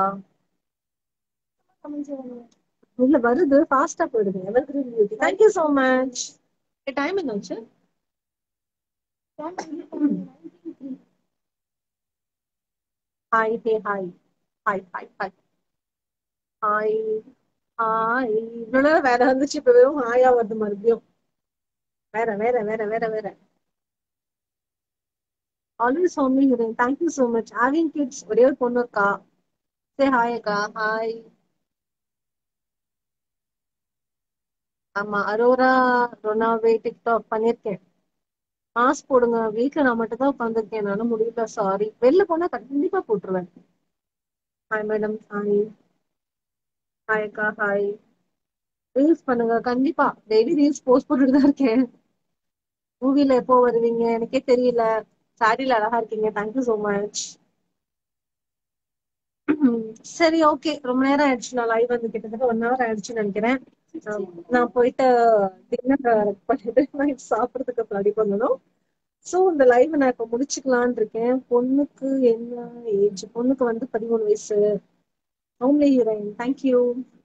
இல்ல வருது ஃபாஸ்டா போயிடுது evergreen beauty thank you so much time என்னாச்சு hi hey hi hi hi hi hi hi இவ்வளவு நேரம் வேற வந்துச்சு இப்ப வெறும் ஹாயா வருது மறுபடியும் வேற வேற வேற வேற வேற always homely heroine thank you so much having kids ஒரே ஒரு பொண்ணு இருக்கா சே ஹாய் அக்கா ஹாய் ஆமா அரோரா ரொனாவே டிக்டாக் பண்ணிருக்கேன் மாஸ்க் போடுங்க வீட்டுல நான் மட்டும் தான் உட்காந்துருக்கேன் என்னால முடியல சாரி வெளில போனா கண்டிப்பா போட்டுருவேன் ஹாய் மேடம் ஹாய் ஹாய் அக்கா ஹாய் ரீல்ஸ் பண்ணுங்க கண்டிப்பா டெய்லி ரீல்ஸ் போஸ்ட் போட்டுட்டு தான் இருக்கேன் மூவில எப்போ வருவீங்க எனக்கே தெரியல சாரில அழகா இருக்கீங்க தேங்க்யூ ஸோ மச் சரி ஓகே ரொம்ப நேரம் ஆயிடுச்சு நான் லைவ் வந்து கிட்டத்தட்ட ஒன் ஹவர் ஆயிடுச்சுன்னு நினைக்கிறேன் ஆம், நான் போயிட்டு டின்னர் பண்ணிட்டு நைட் சாப்பிடறதுக்கு ரெடி பண்ணணும் சோ இந்த லைவ் நான் இப்ப முடிச்சுக்கலாம்னு இருக்கேன் பொண்ணுக்கு என்ன ஏஜ் பொண்ணுக்கு வந்து பதிமூணு வயசு ஹோம்லி ஹீரோயின் தேங்க்யூ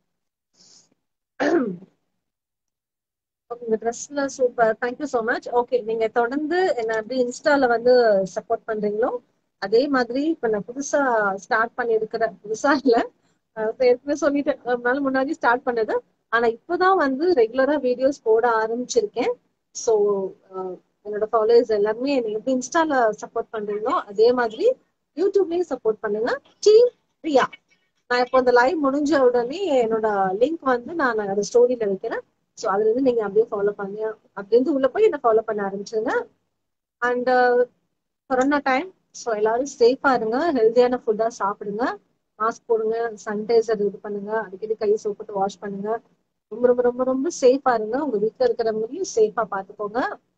உங்க ட்ரெஸ்ல super thank you so much okay நீங்க தொடர்ந்து என்ன எப்படி இன்ஸ்டால வந்து சப்போர்ட் பண்றீங்களோ அதே மாதிரி இப்ப நான் புதுசா ஸ்டார்ட் பண்ணிருக்கிற புதுசா இல்ல அஹ் இப்ப ஏற்கனவே சொல்லிட்டேன் ரொம்ப நாள் முன்னாடி ஸ்டார்ட் பண்ணது ஆனா இப்பதான் வந்து ரெகுலரா வீடியோஸ் போட ஆரம்பிச்சிருக்கேன் ஸோ என்னோட ஃபாலோவர்ஸ் எல்லாருமே என்னை எப்படி இன்ஸ்டால சப்போர்ட் பண்றீங்களோ அதே மாதிரி யூடியூப்லயும் சப்போர்ட் பண்ணுங்க டீம் பிரியா நான் இப்போ இந்த லைவ் முடிஞ்ச உடனே என்னோட லிங்க் வந்து நான் அந்த ஸ்டோரியில வைக்கிறேன் ஸோ அதுல இருந்து நீங்க அப்படியே ஃபாலோ பண்ணி அப்படிருந்து உள்ள போய் என்ன ஃபாலோ பண்ண ஆரம்பிச்சிருங்க அண்ட் கொரோனா டைம் ஸோ எல்லாரும் சேஃபா இருங்க ஹெல்தியான ஃபுட்டா சாப்பிடுங்க மாஸ்க் போடுங்க சானிடைசர் இது பண்ணுங்க அடிக்கடி கை சோப்பிட்டு வாஷ் பண்ணுங்க ரொம்ப ரொம்ப ரொம்ப ரொம்ப சேஃபா இருங்க உங்க வீட்டுல இருக்கிறவங்களையும் சேஃபா பாத்துக்கோங்க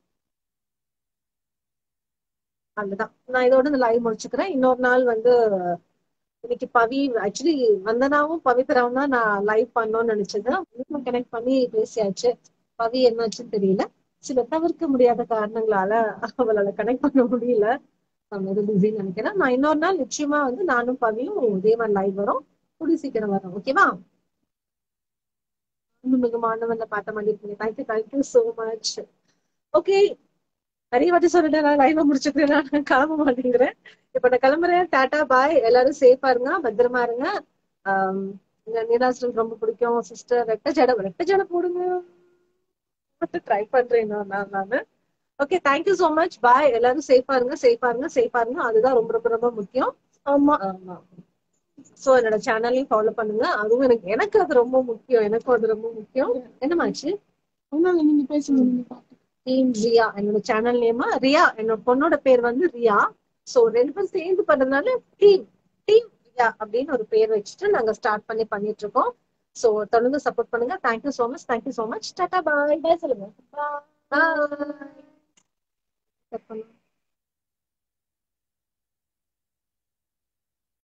அதுதான் நான் இதோட இந்த லைவ் முடிச்சுக்கிறேன் இன்னொரு நாள் வந்து இன்னைக்கு பவி ஆக்சுவலி வந்தனாவும் பவித்ராவும் தான் நான் லைவ் பண்ணோம்னு நினைச்சது கனெக்ட் பண்ணி பேசியாச்சு பவி என்னாச்சுன்னு தெரியல சில தவிர்க்க முடியாத காரணங்களால அவளால கனெக்ட் பண்ண முடியல அவங்க பிஸின்னு நினைக்கிறேன் நான் இன்னொரு நாள் நிச்சயமா வந்து நானும் பவியும் இதே மாதிரி லைவ் வரும் கூடி சீக்கிரம் வரோம் ஓகேவா மிக மாணவன்ல பார்த்த மாதிரி இருக்கீங்க thank you thank you so much okay நிறைய வாட்டி சொல்லிட்டேன் நான் லைவ் முடிச்சுக்கிறேன் நான் கிளம்ப மாட்டேங்கிறேன் இப்ப நான் கிளம்புறேன் டாடா பாய் எல்லாரும் சேஃபா இருங்க பத்திரமா இருங்க ஆஹ் இந்த நீலாஸ்டன் ரொம்ப பிடிக்கும் சிஸ்டர் ரெட்ட ஜடை ரெட்ட ஜடை போடுங்க ட்ரை பண்றேன் நான் நான் நானு okay thank you so much bye எல்லாரும் சேஃபா இருங்க சேஃபா இருங்க சேஃபா இருங்க அதுதான் ரொம்ப ரொம்ப ரொம்ப முக்கியம் ஆமா ஆமா சோ என்னோட சேனலையும் ஃபாலோ பண்ணுங்க அதுவும் எனக்கு எனக்கு அது ரொம்ப முக்கியம் எனக்கும் அது ரொம்ப முக்கியம் என்னமாச்சு ஒண்ணும் இல்ல நீங்க பேசுங்க நீங்க பாட்டு டீம் ரியா என்னோட சேனல் நேமா ரியா என்னோட பொண்ணோட பேர் வந்து ரியா சோ ரெண்டு பேரும் சேர்ந்து பண்றதுனால டீம் டீம் ரியா அப்படின்னு ஒரு பேர் வச்சுட்டு நாங்க ஸ்டார்ட் பண்ணி பண்ணிட்டு இருக்கோம் சோ தொடர்ந்து சப்போர்ட் பண்ணுங்க thank you so much thank you so much tata bye பேசலுங்க பாய்